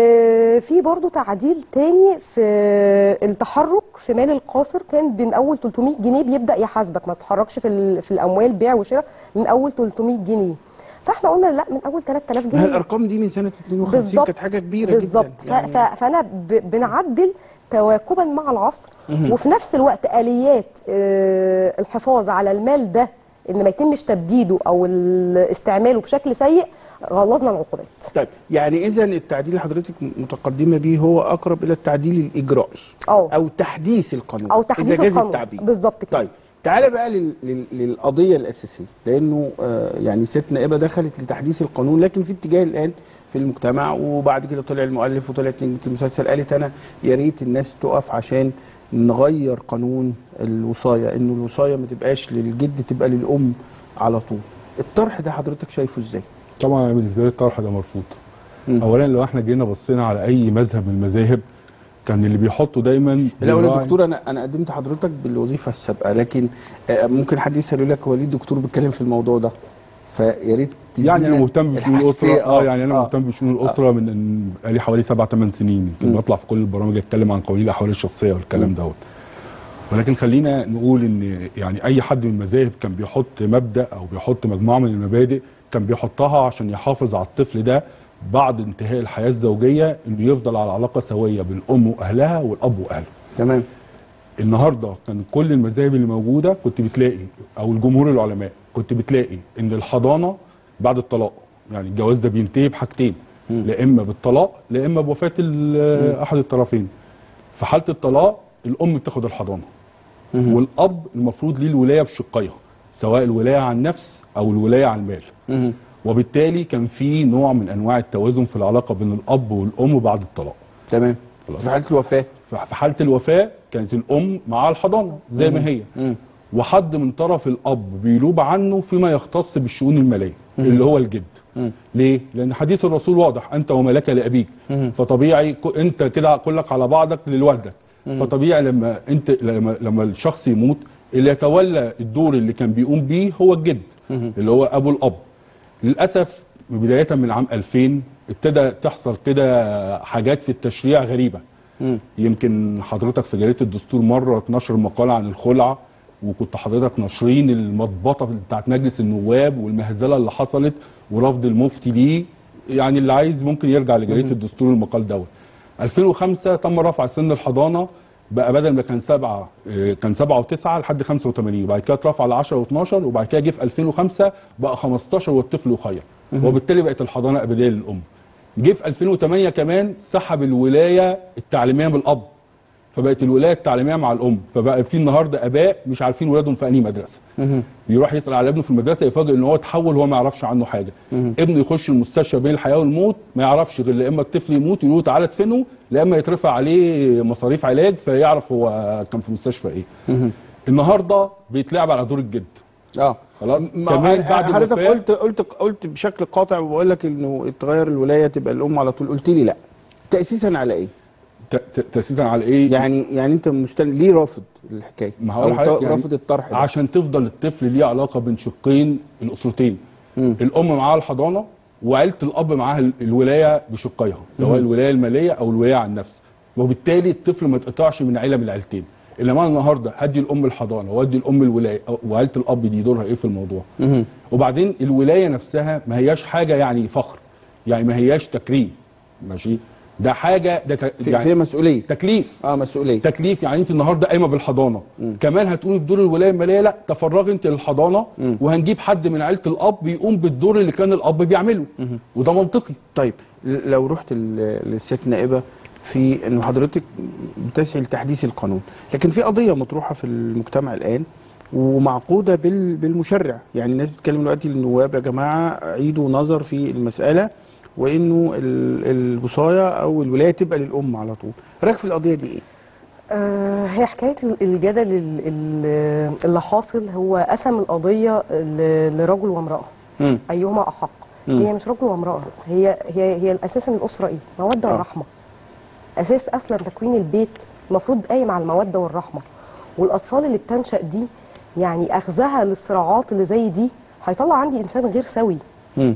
[SPEAKER 7] آه في برضو تعديل تاني في التحرك في مال القاصر كان من اول 300 جنيه بيبدا يحاسبك ما تتحركش في ال- في الاموال بيع وشراء من اول 300 جنيه فاحنا قلنا لا من اول 3000
[SPEAKER 1] ما هي
[SPEAKER 7] جنيه
[SPEAKER 1] الارقام دي من سنه 52
[SPEAKER 7] بالظبط
[SPEAKER 1] كانت حاجه كبيره
[SPEAKER 7] بالظبط
[SPEAKER 1] جدا
[SPEAKER 7] ف- ف- فانا ب- بنعدل تواكبا مع العصر
[SPEAKER 1] مهم.
[SPEAKER 7] وفي نفس الوقت اليات آه، الحفاظ على المال ده ان ما يتمش تبديده او ال- استعماله بشكل سيء غلظنا العقوبات
[SPEAKER 1] طيب يعني اذا التعديل اللي حضرتك متقدمه بيه هو اقرب الى التعديل الاجرائي
[SPEAKER 7] اه
[SPEAKER 1] او تحديث القانون
[SPEAKER 7] او تحديث
[SPEAKER 1] اذا جاز
[SPEAKER 7] القانون
[SPEAKER 1] التعبير
[SPEAKER 7] بالظبط كده
[SPEAKER 1] طيب تعالى بقى لل... لل... للقضيه الاساسيه لانه آه يعني ست نائبه دخلت لتحديث القانون لكن في اتجاه الان في المجتمع وبعد كده طلع المؤلف وطلعت نجمه المسلسل قالت انا يا ريت الناس تقف عشان نغير قانون الوصايه انه الوصايه ما تبقاش للجد تبقى للام على طول الطرح ده حضرتك شايفه ازاي
[SPEAKER 6] طبعا أنا بالنسبه لي الطرح ده مرفوض
[SPEAKER 1] مم.
[SPEAKER 6] اولا لو احنا جينا بصينا على اي مذهب من المذاهب كان اللي بيحطه دايما
[SPEAKER 1] الاول يا
[SPEAKER 6] بيراعي-
[SPEAKER 1] دكتور انا انا قدمت حضرتك بالوظيفه السابقه لكن آه، ممكن حد يسال يقول لك هو ليه الدكتور بيتكلم في الموضوع ده فيا ريت
[SPEAKER 6] يعني انا
[SPEAKER 1] تدينا
[SPEAKER 6] مهتم بشؤون
[SPEAKER 1] الحساسية.
[SPEAKER 6] الاسره اه يعني انا
[SPEAKER 1] آه.
[SPEAKER 6] مهتم بشؤون الاسره من من بقالي حوالي سبع ثمان سنين يمكن بطلع في كل البرامج اتكلم عن قوانين الاحوال الشخصيه والكلام دوت ولكن خلينا نقول ان يعني اي حد من المذاهب كان بيحط مبدا او بيحط مجموعه من المبادئ كان بيحطها عشان يحافظ على الطفل ده بعد انتهاء الحياه الزوجيه انه يفضل على علاقه سويه بين الام واهلها والاب واهله
[SPEAKER 1] تمام
[SPEAKER 6] النهارده كان كل المذاهب اللي موجوده كنت بتلاقي او الجمهور العلماء كنت بتلاقي ان الحضانه بعد الطلاق يعني الجواز ده بينتهي بحاجتين لا اما بالطلاق لا اما بوفاه ال- احد الطرفين في حاله الطلاق الام بتاخد الحضانه والاب المفروض ليه الولايه بشقيها سواء الولايه عن النفس او الولايه عن المال وبالتالي كان في نوع من انواع التوازن في العلاقه بين الاب والام بعد الطلاق
[SPEAKER 1] تمام
[SPEAKER 6] خلاص.
[SPEAKER 1] في حاله الوفاه
[SPEAKER 6] في حاله الوفاه كانت الام معاها الحضانه زي ما هي
[SPEAKER 1] مم.
[SPEAKER 6] وحد من طرف الاب بينوب عنه فيما يختص بالشؤون الماليه اللي هو الجد ليه؟ لان حديث الرسول واضح انت وملك لابيك فطبيعي ك- انت كده كلك على بعضك لوالدك فطبيعي لما انت لما, لما الشخص يموت اللي يتولى الدور اللي كان بيقوم بيه هو الجد اللي هو ابو الاب للاسف بدايه من عام 2000 ابتدى تحصل كده حاجات في التشريع غريبه يمكن حضرتك في جريده الدستور مره اتنشر مقاله عن الخلعه وكنت حضرتك ناشرين المضبطه بتاعت مجلس النواب والمهزله اللي حصلت ورفض المفتي ليه يعني اللي عايز ممكن يرجع لجريده الدستور المقال دوت 2005 تم رفع سن الحضانه بقى بدل ما كان سبعه آه، كان سبعه وتسعه لحد 85 وبعد كده اترفع ل 10 و12 وبعد كده جه في 2005 بقى 15 والطفل يخير وبالتالي بقت الحضانه ابديه للام جه في 2008 كمان سحب الولايه التعليميه من الاب فبقت الولايه التعليميه مع الام فبقى في النهارده اباء مش عارفين ولادهم في انهي مدرسه يروح يسال على ابنه في المدرسه يفاجئ ان هو اتحول وهو ما يعرفش عنه حاجه ابنه يخش المستشفى بين الحياه والموت ما يعرفش غير لا اما الطفل يموت يقولوا له تعالى ادفنه لا اما يترفع عليه مصاريف علاج فيعرف هو كان في مستشفى ايه النهارده بيتلعب على دور الجد
[SPEAKER 1] اه
[SPEAKER 6] خلاص
[SPEAKER 1] م-
[SPEAKER 6] كمان بعد
[SPEAKER 1] حضرتك
[SPEAKER 6] الوفاة-
[SPEAKER 1] قلت قلت قلت بشكل قاطع وبقول لك انه تغير الولايه تبقى الام على طول قلت لي لا تاسيسا على ايه؟
[SPEAKER 6] ت- تاسيسا على ايه
[SPEAKER 1] يعني يعني انت مستن... ليه رافض الحكايه؟
[SPEAKER 6] ما هقول
[SPEAKER 1] أو
[SPEAKER 6] لحضرتك
[SPEAKER 1] ط-
[SPEAKER 6] يعني
[SPEAKER 1] رافض الطرح ده
[SPEAKER 6] عشان تفضل الطفل ليه علاقه بين شقين الاسرتين الام معاها الحضانه وعيله الاب معاها ال- الولايه بشقيها سواء الولايه الماليه او الولايه عن النفس وبالتالي الطفل ما يتقطعش من عيله من العيلتين انما أنا النهارده هدي الام الحضانه وادي الام الولايه أو- وعيله الاب دي دورها ايه في الموضوع وبعدين الولايه نفسها ما هياش حاجه يعني فخر يعني ما هياش تكريم ماشي ده حاجه ده ت-
[SPEAKER 1] في,
[SPEAKER 6] يعني
[SPEAKER 1] في مسؤوليه
[SPEAKER 6] تكليف
[SPEAKER 1] اه مسؤوليه
[SPEAKER 6] تكليف يعني انت النهارده قايمه بالحضانه كمان هتقومي بدور الولايه الماليه لا تفرغي انت للحضانه وهنجيب حد من عيله الاب يقوم بالدور اللي كان الاب بيعمله وده منطقي
[SPEAKER 1] طيب ل- لو رحت ل- للست نائبه في انه حضرتك بتسعي لتحديث القانون لكن في قضيه مطروحه في المجتمع الان ومعقوده بال- بالمشرع يعني الناس بتتكلم دلوقتي للنواب يا جماعه عيدوا نظر في المساله وانه ال- الوصايه او الولايه تبقى للام على طول رايك في القضيه دي ايه
[SPEAKER 7] آه، هي حكايه ال- الجدل ال- ال- اللي حاصل هو قسم القضيه ل- لرجل وامراه
[SPEAKER 1] مم.
[SPEAKER 7] ايهما احق هي مش رجل وامراه هي هي هي اساسا الاسره ايه موده
[SPEAKER 1] آه.
[SPEAKER 7] ورحمه اساس اصلا تكوين البيت المفروض قايم على الموده والرحمه والاطفال اللي بتنشا دي يعني اخذها للصراعات اللي زي دي هيطلع عندي انسان غير سوي
[SPEAKER 1] مم.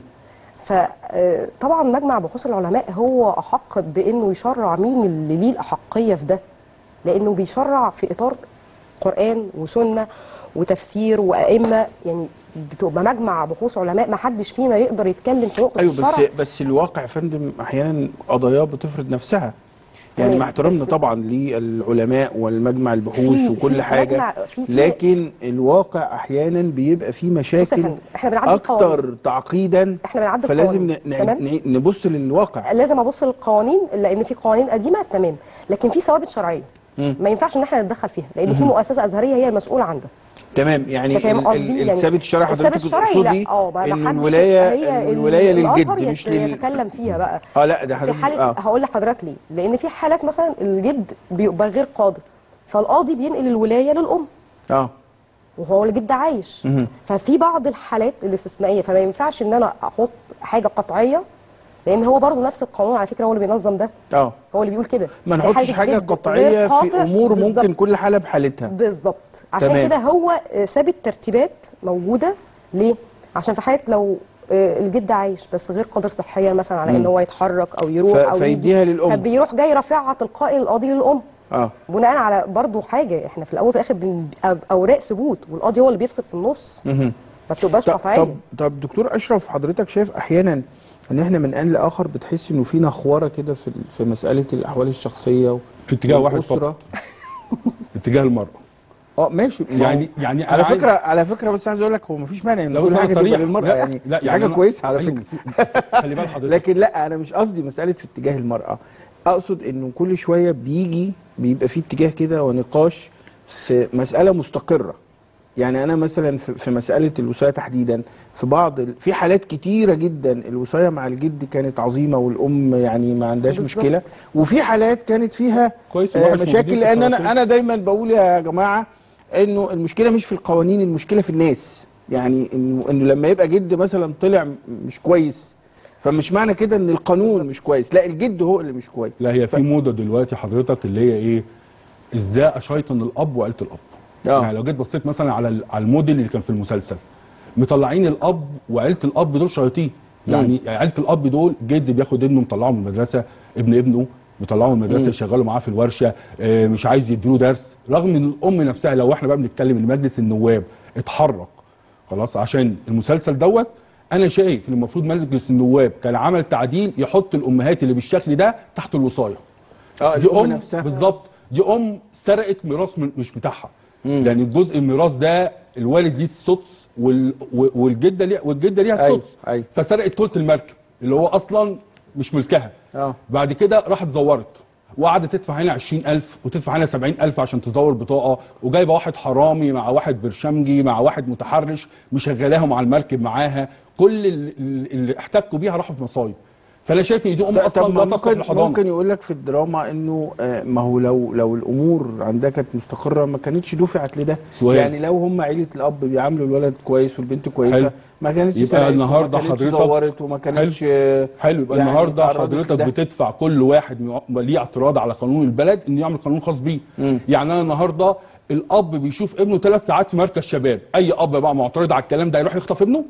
[SPEAKER 7] فطبعا مجمع بحوث العلماء هو احق بانه يشرع مين اللي ليه الاحقيه في ده لانه بيشرع في اطار قران وسنه وتفسير وائمه يعني بتبقى مجمع بحوث علماء ما حدش فينا يقدر يتكلم في نقطه
[SPEAKER 1] ايوه بس
[SPEAKER 7] الشرع
[SPEAKER 1] بس الواقع يا فندم احيانا قضايا بتفرض نفسها يعني
[SPEAKER 7] تمام،
[SPEAKER 1] مع احترامنا
[SPEAKER 7] بس-
[SPEAKER 1] طبعا للعلماء والمجمع البحوث
[SPEAKER 7] في-
[SPEAKER 1] وكل
[SPEAKER 7] في
[SPEAKER 1] حاجه
[SPEAKER 7] مجمع- في- في-
[SPEAKER 1] لكن الواقع احيانا بيبقى فيه
[SPEAKER 7] بص يا
[SPEAKER 1] مشاكل
[SPEAKER 7] فندم احنا بنعدل القوانين
[SPEAKER 1] اكتر تعقيدا
[SPEAKER 7] احنا بنعدل
[SPEAKER 1] فلازم
[SPEAKER 7] القوانين،
[SPEAKER 1] ن- ن-
[SPEAKER 7] تمام؟
[SPEAKER 1] ن- نبص للواقع
[SPEAKER 7] لازم ابص للقوانين لان في قوانين قديمه تمام لكن في ثوابت شرعيه ما ينفعش ان احنا نتدخل فيها لان في مؤسسه ازهريه هي المسؤوله عن ده
[SPEAKER 1] تمام يعني
[SPEAKER 7] انت فاهم
[SPEAKER 1] ال-
[SPEAKER 7] قصدي
[SPEAKER 1] ال-
[SPEAKER 7] يعني
[SPEAKER 1] الثابت الشرعي
[SPEAKER 7] الثابت
[SPEAKER 1] حضرتك
[SPEAKER 7] الشرعي
[SPEAKER 1] تقصدي
[SPEAKER 7] لا اه ما
[SPEAKER 1] ان
[SPEAKER 7] ما حدش-
[SPEAKER 1] الولايه
[SPEAKER 7] هي
[SPEAKER 1] الولايه
[SPEAKER 7] الأزهر
[SPEAKER 1] للجد
[SPEAKER 7] يت-
[SPEAKER 1] مش لل
[SPEAKER 7] يتكلم فيها بقى
[SPEAKER 1] اه لا ده
[SPEAKER 7] في
[SPEAKER 1] حضرتك
[SPEAKER 7] حاله
[SPEAKER 1] اه
[SPEAKER 7] هقول لحضرتك ليه لان في حالات مثلا الجد بيبقى غير قادر فالقاضي بينقل الولايه للام
[SPEAKER 1] اه
[SPEAKER 7] وهو الجد عايش ففي بعض الحالات الاستثنائيه فما ينفعش ان انا احط حاجه قطعيه لان هو برضه نفس القانون على فكره هو اللي بينظم ده
[SPEAKER 1] اه
[SPEAKER 7] هو اللي بيقول كده
[SPEAKER 1] ما
[SPEAKER 7] في
[SPEAKER 1] نحطش حاجه
[SPEAKER 7] جد
[SPEAKER 1] قطعيه
[SPEAKER 7] غير
[SPEAKER 1] في
[SPEAKER 7] قاطع
[SPEAKER 1] امور ممكن
[SPEAKER 7] بالظبط.
[SPEAKER 1] كل حاله بحالتها
[SPEAKER 7] بالظبط عشان
[SPEAKER 1] تمام.
[SPEAKER 7] كده هو آه، ساب الترتيبات موجوده ليه عشان في حاله لو آه، الجد عايش بس غير قادر صحيا مثلا على ان هو يتحرك او يروح
[SPEAKER 1] ف-
[SPEAKER 7] او
[SPEAKER 1] فيديها
[SPEAKER 7] يجي
[SPEAKER 1] للأم.
[SPEAKER 7] فبيروح جاي رافعها تلقائي للقاضي للام
[SPEAKER 1] اه
[SPEAKER 7] بناء على برضو حاجه احنا في الاول وفي الاخر بن- أو- اوراق ثبوت والقاضي هو اللي بيفصل في النص ما بتبقاش
[SPEAKER 1] طب
[SPEAKER 7] قطعيه
[SPEAKER 1] طب طب دكتور اشرف حضرتك شايف احيانا ان احنا من ان لاخر بتحس انه في نخوره كده في ال- في مساله الاحوال الشخصيه و-
[SPEAKER 6] في اتجاه واحد
[SPEAKER 1] والأسرة.
[SPEAKER 6] فقط اتجاه المراه
[SPEAKER 1] اه ماشي ما هو-
[SPEAKER 6] يعني يعني
[SPEAKER 1] على
[SPEAKER 6] أنا عايز-
[SPEAKER 1] فكره على فكره بس عايز اقول لك هو مفيش مانع ان
[SPEAKER 6] لا
[SPEAKER 1] كل
[SPEAKER 6] بس انا
[SPEAKER 1] حاجه تبقى
[SPEAKER 6] صريح
[SPEAKER 1] للمراه
[SPEAKER 6] لا
[SPEAKER 1] يعني
[SPEAKER 6] لا
[SPEAKER 1] دي حاجه
[SPEAKER 6] أنا-
[SPEAKER 1] كويسه على
[SPEAKER 6] أيوة،
[SPEAKER 1] فكره
[SPEAKER 6] في- خلي بال حضرتك
[SPEAKER 1] لكن لا انا مش قصدي مساله في اتجاه المراه اقصد انه كل شويه بيجي بيبقى في اتجاه كده ونقاش في مساله مستقره يعني انا مثلا في في مساله الوصايه تحديدا في بعض ال- في حالات كتيره جدا الوصايه مع الجد كانت عظيمه والام يعني ما عندهاش
[SPEAKER 7] بالظبط.
[SPEAKER 1] مشكله وفي حالات كانت فيها
[SPEAKER 6] كويس
[SPEAKER 1] آه
[SPEAKER 6] الواحد موجودين
[SPEAKER 1] مشاكل
[SPEAKER 6] في
[SPEAKER 1] لان انا
[SPEAKER 6] الطرفين.
[SPEAKER 1] انا دايما بقول يا جماعه انه المشكله مش في القوانين المشكله في الناس يعني انه انه لما يبقى جد مثلا طلع م- مش كويس فمش معنى كده ان القانون مش كويس لا الجد هو اللي مش كويس
[SPEAKER 6] لا هي في موضه دلوقتي حضرتك اللي هي ايه ازاي اشيطن الاب وعيله الاب
[SPEAKER 1] آه.
[SPEAKER 6] يعني لو جيت بصيت مثلا على ال- على الموديل اللي كان في المسلسل مطلعين الاب وعيله الاب دول شياطين يعني عيله الاب دول جد بياخد ابنه مطلعه من المدرسه ابن ابنه مطلعه من المدرسه يشغله معاه في الورشه آه، مش عايز يديله درس رغم ان الام نفسها لو احنا بقى بنتكلم ان مجلس النواب اتحرك خلاص عشان المسلسل دوت انا شايف ان المفروض مجلس النواب كان عمل تعديل يحط الامهات اللي بالشكل ده تحت الوصايه
[SPEAKER 1] اه
[SPEAKER 6] دي
[SPEAKER 1] الام
[SPEAKER 6] ام
[SPEAKER 1] نفسها
[SPEAKER 6] بالظبط دي ام سرقت ميراث من- مش بتاعها لان الجزء الميراث ده الوالد ليه السدس وال... و- والجده ليها والجده ليها
[SPEAKER 1] أيوة،
[SPEAKER 6] السدس
[SPEAKER 1] أيوة.
[SPEAKER 6] فسرقت ثلث المركب اللي هو اصلا مش ملكها
[SPEAKER 1] اه
[SPEAKER 6] بعد كده راحت زورت وقعدت تدفع هنا 20000 وتدفع هنا 70000 عشان تزور بطاقه وجايبه واحد حرامي مع واحد برشمجي مع واحد متحرش مشغلاهم على المركب معاها كل اللي, اللي احتكوا بيها راحوا في مصايب فانا شايف ان دي ام
[SPEAKER 1] لا،
[SPEAKER 6] اصلا
[SPEAKER 1] طب
[SPEAKER 6] لا
[SPEAKER 1] ما
[SPEAKER 6] تصلح
[SPEAKER 1] ممكن
[SPEAKER 6] للحضانه
[SPEAKER 1] ممكن يقول لك في الدراما انه آه، ما هو لو لو الامور عندها كانت مستقره ما كانتش دفعت لده
[SPEAKER 6] سؤال.
[SPEAKER 1] يعني لو هم عيله الاب بيعاملوا الولد كويس والبنت كويسه
[SPEAKER 6] حلو.
[SPEAKER 1] ما كانتش
[SPEAKER 6] يبقى
[SPEAKER 1] سرقت
[SPEAKER 6] النهارده
[SPEAKER 1] وما كانتش
[SPEAKER 6] حضرتك-
[SPEAKER 1] زورت وما كانتش آه،
[SPEAKER 6] حلو يبقى
[SPEAKER 1] يعني
[SPEAKER 6] النهارده
[SPEAKER 1] تعرضت
[SPEAKER 6] حضرتك
[SPEAKER 1] لده.
[SPEAKER 6] بتدفع كل واحد م- ليه اعتراض على قانون البلد انه يعمل قانون خاص بيه يعني انا النهارده الاب بيشوف ابنه ثلاث ساعات في مركز شباب اي اب بقى معترض على الكلام ده يروح يخطف ابنه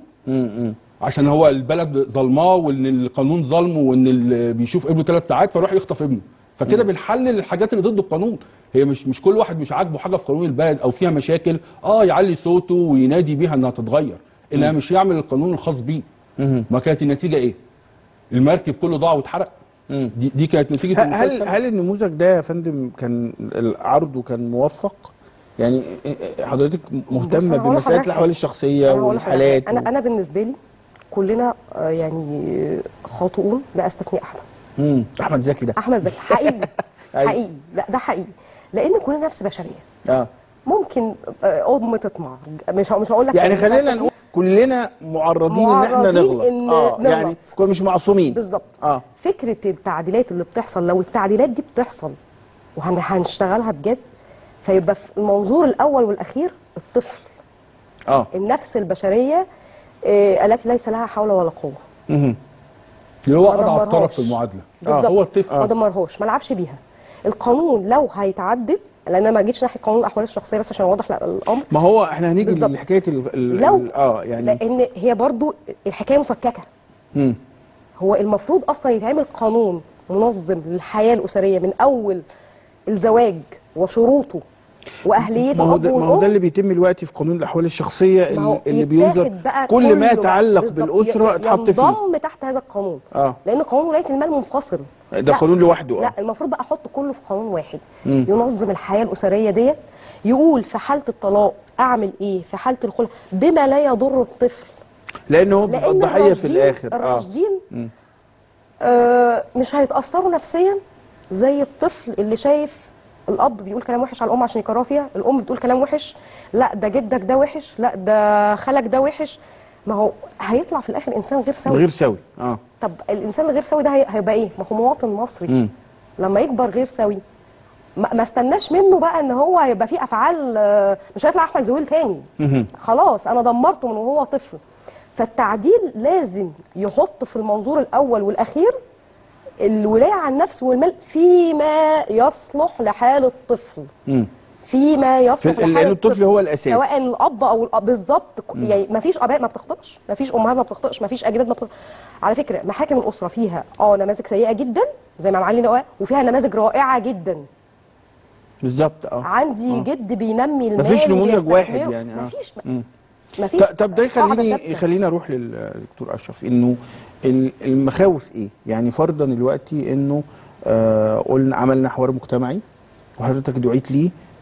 [SPEAKER 6] عشان هو البلد ظلماه وان القانون ظلمه وان ال- بيشوف ابنه ثلاث ساعات فيروح يخطف ابنه فكده بنحلل الحاجات اللي ضد القانون هي مش مش كل واحد مش عاجبه حاجه في قانون البلد او فيها مشاكل اه يعلي صوته وينادي بيها انها تتغير الا مش يعمل القانون الخاص بيه ما كانت النتيجه ايه المركب كله ضاع واتحرق دي دي كانت نتيجه
[SPEAKER 1] هل هل,
[SPEAKER 6] المسلسل
[SPEAKER 1] هل النموذج ده يا فندم كان عرضه كان موفق يعني حضرتك
[SPEAKER 7] بص،
[SPEAKER 1] مهتمه
[SPEAKER 7] أنا هقول
[SPEAKER 1] بمسائل
[SPEAKER 7] لحضرتك
[SPEAKER 1] الاحوال الشخصيه
[SPEAKER 7] أنا هقول لحضرتك
[SPEAKER 1] والحالات
[SPEAKER 7] انا
[SPEAKER 1] و...
[SPEAKER 7] انا بالنسبه لي كلنا آه، يعني خاطئون لا استثني احدا
[SPEAKER 1] مم. احمد زكي ده
[SPEAKER 7] احمد زكي حقيقي
[SPEAKER 1] أيوة.
[SPEAKER 7] حقيقي لا ده حقيقي لان كلنا نفس بشريه
[SPEAKER 1] اه
[SPEAKER 7] ممكن آه، ام تطمع مش مش هقول لك
[SPEAKER 1] يعني
[SPEAKER 7] إن
[SPEAKER 1] خلينا
[SPEAKER 7] بستثني.
[SPEAKER 1] نقول كلنا معرضين ان احنا
[SPEAKER 7] معرضين
[SPEAKER 1] نغلط
[SPEAKER 7] إن
[SPEAKER 1] اه
[SPEAKER 7] نغلط.
[SPEAKER 1] يعني كنا مش معصومين
[SPEAKER 7] بالظبط
[SPEAKER 1] اه
[SPEAKER 7] فكره التعديلات اللي بتحصل لو التعديلات دي بتحصل وهنشتغلها بجد فيبقى في المنظور الاول والاخير الطفل
[SPEAKER 1] اه
[SPEAKER 7] النفس البشريه آه، التي ليس لها حول ولا قوه
[SPEAKER 1] مهم.
[SPEAKER 6] اللي هو
[SPEAKER 7] ما
[SPEAKER 6] اضعف طرف
[SPEAKER 7] دمرهاش.
[SPEAKER 6] في المعادله
[SPEAKER 7] بالظبط
[SPEAKER 6] هو الطفل
[SPEAKER 7] ما دمرهاش ما لعبش بيها القانون لو هيتعدل لان انا ما جيتش ناحيه قانون الاحوال الشخصيه بس عشان اوضح لا- الامر
[SPEAKER 1] ما هو احنا هنيجي
[SPEAKER 7] بالظبط.
[SPEAKER 1] لحكايه ال... ال...
[SPEAKER 7] لو
[SPEAKER 1] ال... اه يعني
[SPEAKER 7] لان هي برضو الحكايه مفككه
[SPEAKER 1] مم.
[SPEAKER 7] هو المفروض اصلا يتعمل قانون منظم للحياه الاسريه من اول الزواج وشروطه واهليه
[SPEAKER 1] ما هو
[SPEAKER 7] الاب
[SPEAKER 1] ده ما هو ده
[SPEAKER 7] والام
[SPEAKER 1] اللي بيتم دلوقتي في قانون الاحوال الشخصيه
[SPEAKER 7] ما هو
[SPEAKER 1] اللي
[SPEAKER 7] يتاخد
[SPEAKER 1] بينظر
[SPEAKER 7] بقى
[SPEAKER 1] كل ما
[SPEAKER 7] كله بقى.
[SPEAKER 1] يتعلق
[SPEAKER 7] بالظبط.
[SPEAKER 1] بالاسره
[SPEAKER 7] ي-
[SPEAKER 1] اتحط فيه
[SPEAKER 7] ينضم تحت هذا القانون
[SPEAKER 1] اه
[SPEAKER 7] لان قانون ولايه المال منفصل
[SPEAKER 1] ده
[SPEAKER 7] لا.
[SPEAKER 1] قانون لوحده
[SPEAKER 7] لا
[SPEAKER 1] اه
[SPEAKER 7] المفروض بقى احط كله في قانون واحد ينظم الحياه الاسريه ديت يقول في حاله الطلاق اعمل ايه في حاله الخلع بما لا يضر الطفل
[SPEAKER 1] لان هو بيبقى
[SPEAKER 7] لان
[SPEAKER 1] الضحيه في
[SPEAKER 7] الراشدين
[SPEAKER 1] الاخر اه
[SPEAKER 7] الراشدين آه مش هيتاثروا نفسيا زي الطفل اللي شايف الاب بيقول كلام وحش على الام عشان يكرهوا فيها الام بتقول كلام وحش لا ده جدك ده وحش لا ده خالك ده وحش ما هو هيطلع في الاخر انسان غير سوي
[SPEAKER 1] غير سوي اه
[SPEAKER 7] طب الانسان الغير سوي ده هي- هيبقى ايه ما هو مواطن مصري
[SPEAKER 1] مم.
[SPEAKER 7] لما يكبر غير سوي ما ما استناش منه بقى ان هو هيبقى فيه افعال آه، مش هيطلع احمد زويل تاني خلاص انا دمرته من وهو طفل فالتعديل لازم يحط في المنظور الاول والاخير الولايه عن النفس والمال فيما يصلح لحال الطفل
[SPEAKER 1] مم.
[SPEAKER 7] فيما يصلح
[SPEAKER 1] في-
[SPEAKER 7] لحال
[SPEAKER 1] لأن الطفل هو الأساس.
[SPEAKER 7] سواء الاب او الاب بالظبط ك- يعني ما فيش اباء ما بتخطئش ما فيش امهات ما بتخطئش ما فيش اجداد ما بتخطئش على فكره محاكم الاسره فيها اه نماذج سيئه جدا زي ما معلي نواه وفيها نماذج رائعه جدا
[SPEAKER 1] بالظبط اه
[SPEAKER 7] عندي
[SPEAKER 1] آه.
[SPEAKER 7] جد بينمي المال
[SPEAKER 1] مفيش نموذج
[SPEAKER 7] وبيستثمره.
[SPEAKER 1] واحد يعني، آه.
[SPEAKER 7] مفيش
[SPEAKER 1] مم.
[SPEAKER 7] مفيش
[SPEAKER 1] ط- طب ده
[SPEAKER 7] قاعدة
[SPEAKER 1] يخليني
[SPEAKER 7] ثابتة.
[SPEAKER 1] يخليني اروح للدكتور اشرف انه ال- المخاوف ايه؟ يعني فرضا دلوقتي انه آه قلنا عملنا حوار مجتمعي وحضرتك دعيت ليه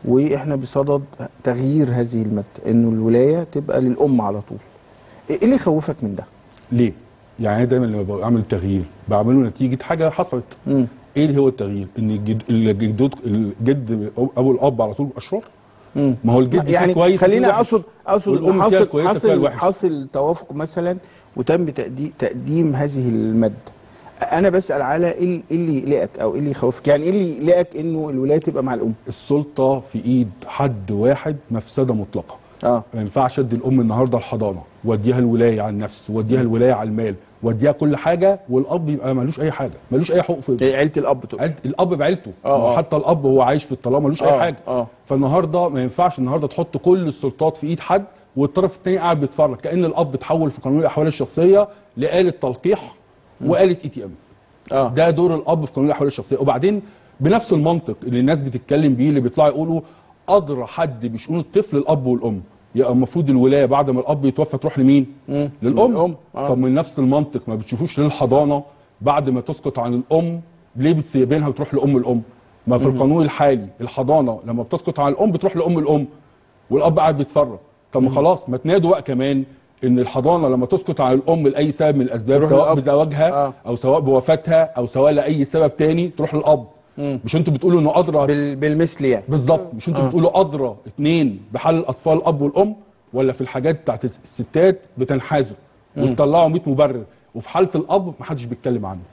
[SPEAKER 1] واحنا بصدد تغيير هذه الماده انه الولايه تبقى للام على طول ايه اللي يخوفك من ده
[SPEAKER 6] ليه؟ يعني انا دايما لما بعمل تغيير بعمله نتيجه حاجه حصلت
[SPEAKER 1] مم.
[SPEAKER 6] ايه اللي هو التغيير؟ ان الجد الجدود الجد ابو الاب على طول اشرار
[SPEAKER 1] مم.
[SPEAKER 6] ما هو الجد فيه
[SPEAKER 1] يعني
[SPEAKER 6] كويس
[SPEAKER 1] خلينا
[SPEAKER 6] وفيه وحش.
[SPEAKER 1] اقصد اقصد
[SPEAKER 6] والأم
[SPEAKER 1] إن
[SPEAKER 6] فيها
[SPEAKER 1] حاصل
[SPEAKER 6] الكويسة وفيها
[SPEAKER 1] حاصل
[SPEAKER 6] الوحش.
[SPEAKER 1] حاصل توافق مثلا وتم تقديم تقديم هذه الماده انا بسال على ايه اللي- إيه اللي يقلقك او ايه اللي يخوفك يعني ايه اللي يقلقك انه الولايه تبقى مع الام
[SPEAKER 6] السلطه في ايد حد واحد مفسده مطلقه
[SPEAKER 1] اه
[SPEAKER 6] ما ينفعش ادي الام النهارده الحضانه واديها الولايه على النفس واديها الولايه على المال واديها كل حاجه والاب يبقى ملوش اي حاجه ملوش اي حقوق في
[SPEAKER 1] هي عيله الاب تقول
[SPEAKER 6] عيلة الاب بعيلته
[SPEAKER 1] آه،
[SPEAKER 6] ما هو
[SPEAKER 1] آه.
[SPEAKER 6] حتى الاب هو عايش في الطلاق ملوش
[SPEAKER 1] آه،
[SPEAKER 6] اي حاجه
[SPEAKER 1] آه.
[SPEAKER 6] فالنهارده ما ينفعش النهارده تحط كل السلطات في ايد حد والطرف الثاني قاعد بيتفرج كان الاب اتحول في قانون الاحوال الشخصيه لآلة تلقيح وآلة اي تي ام
[SPEAKER 1] اه
[SPEAKER 6] ده دور الاب في قانون الاحوال الشخصيه وبعدين بنفس المنطق اللي الناس بتتكلم بيه اللي بيطلعوا يقولوا ادرى حد بشؤون الطفل الاب والام يبقى المفروض الولايه بعد ما الاب يتوفى تروح لمين؟
[SPEAKER 1] مم.
[SPEAKER 6] للام
[SPEAKER 1] للأم، آه.
[SPEAKER 6] طب من نفس المنطق ما بتشوفوش ليه الحضانه بعد ما تسقط عن الام ليه بتسيبينها وتروح لام الام؟ ما في القانون الحالي الحضانه لما بتسقط عن الام بتروح لام الام والاب قاعد بيتفرج طب ما خلاص ما تنادوا بقى كمان ان الحضانه لما تسقط عن الام لاي سبب من الاسباب
[SPEAKER 1] تروح
[SPEAKER 6] سواء
[SPEAKER 1] للأب.
[SPEAKER 6] بزواجها
[SPEAKER 1] آه.
[SPEAKER 6] او سواء بوفاتها او سواء لاي سبب تاني تروح للاب مش انتوا بتقولوا انه ادرى
[SPEAKER 1] بال... بالمثل يعني
[SPEAKER 6] بالظبط مش انتوا بتقولوا ادرى اتنين بحل الاطفال الاب والام ولا في الحاجات بتاعت الستات بتنحازوا وتطلعوا 100 مبرر وفي حاله الاب ما حدش بيتكلم عنه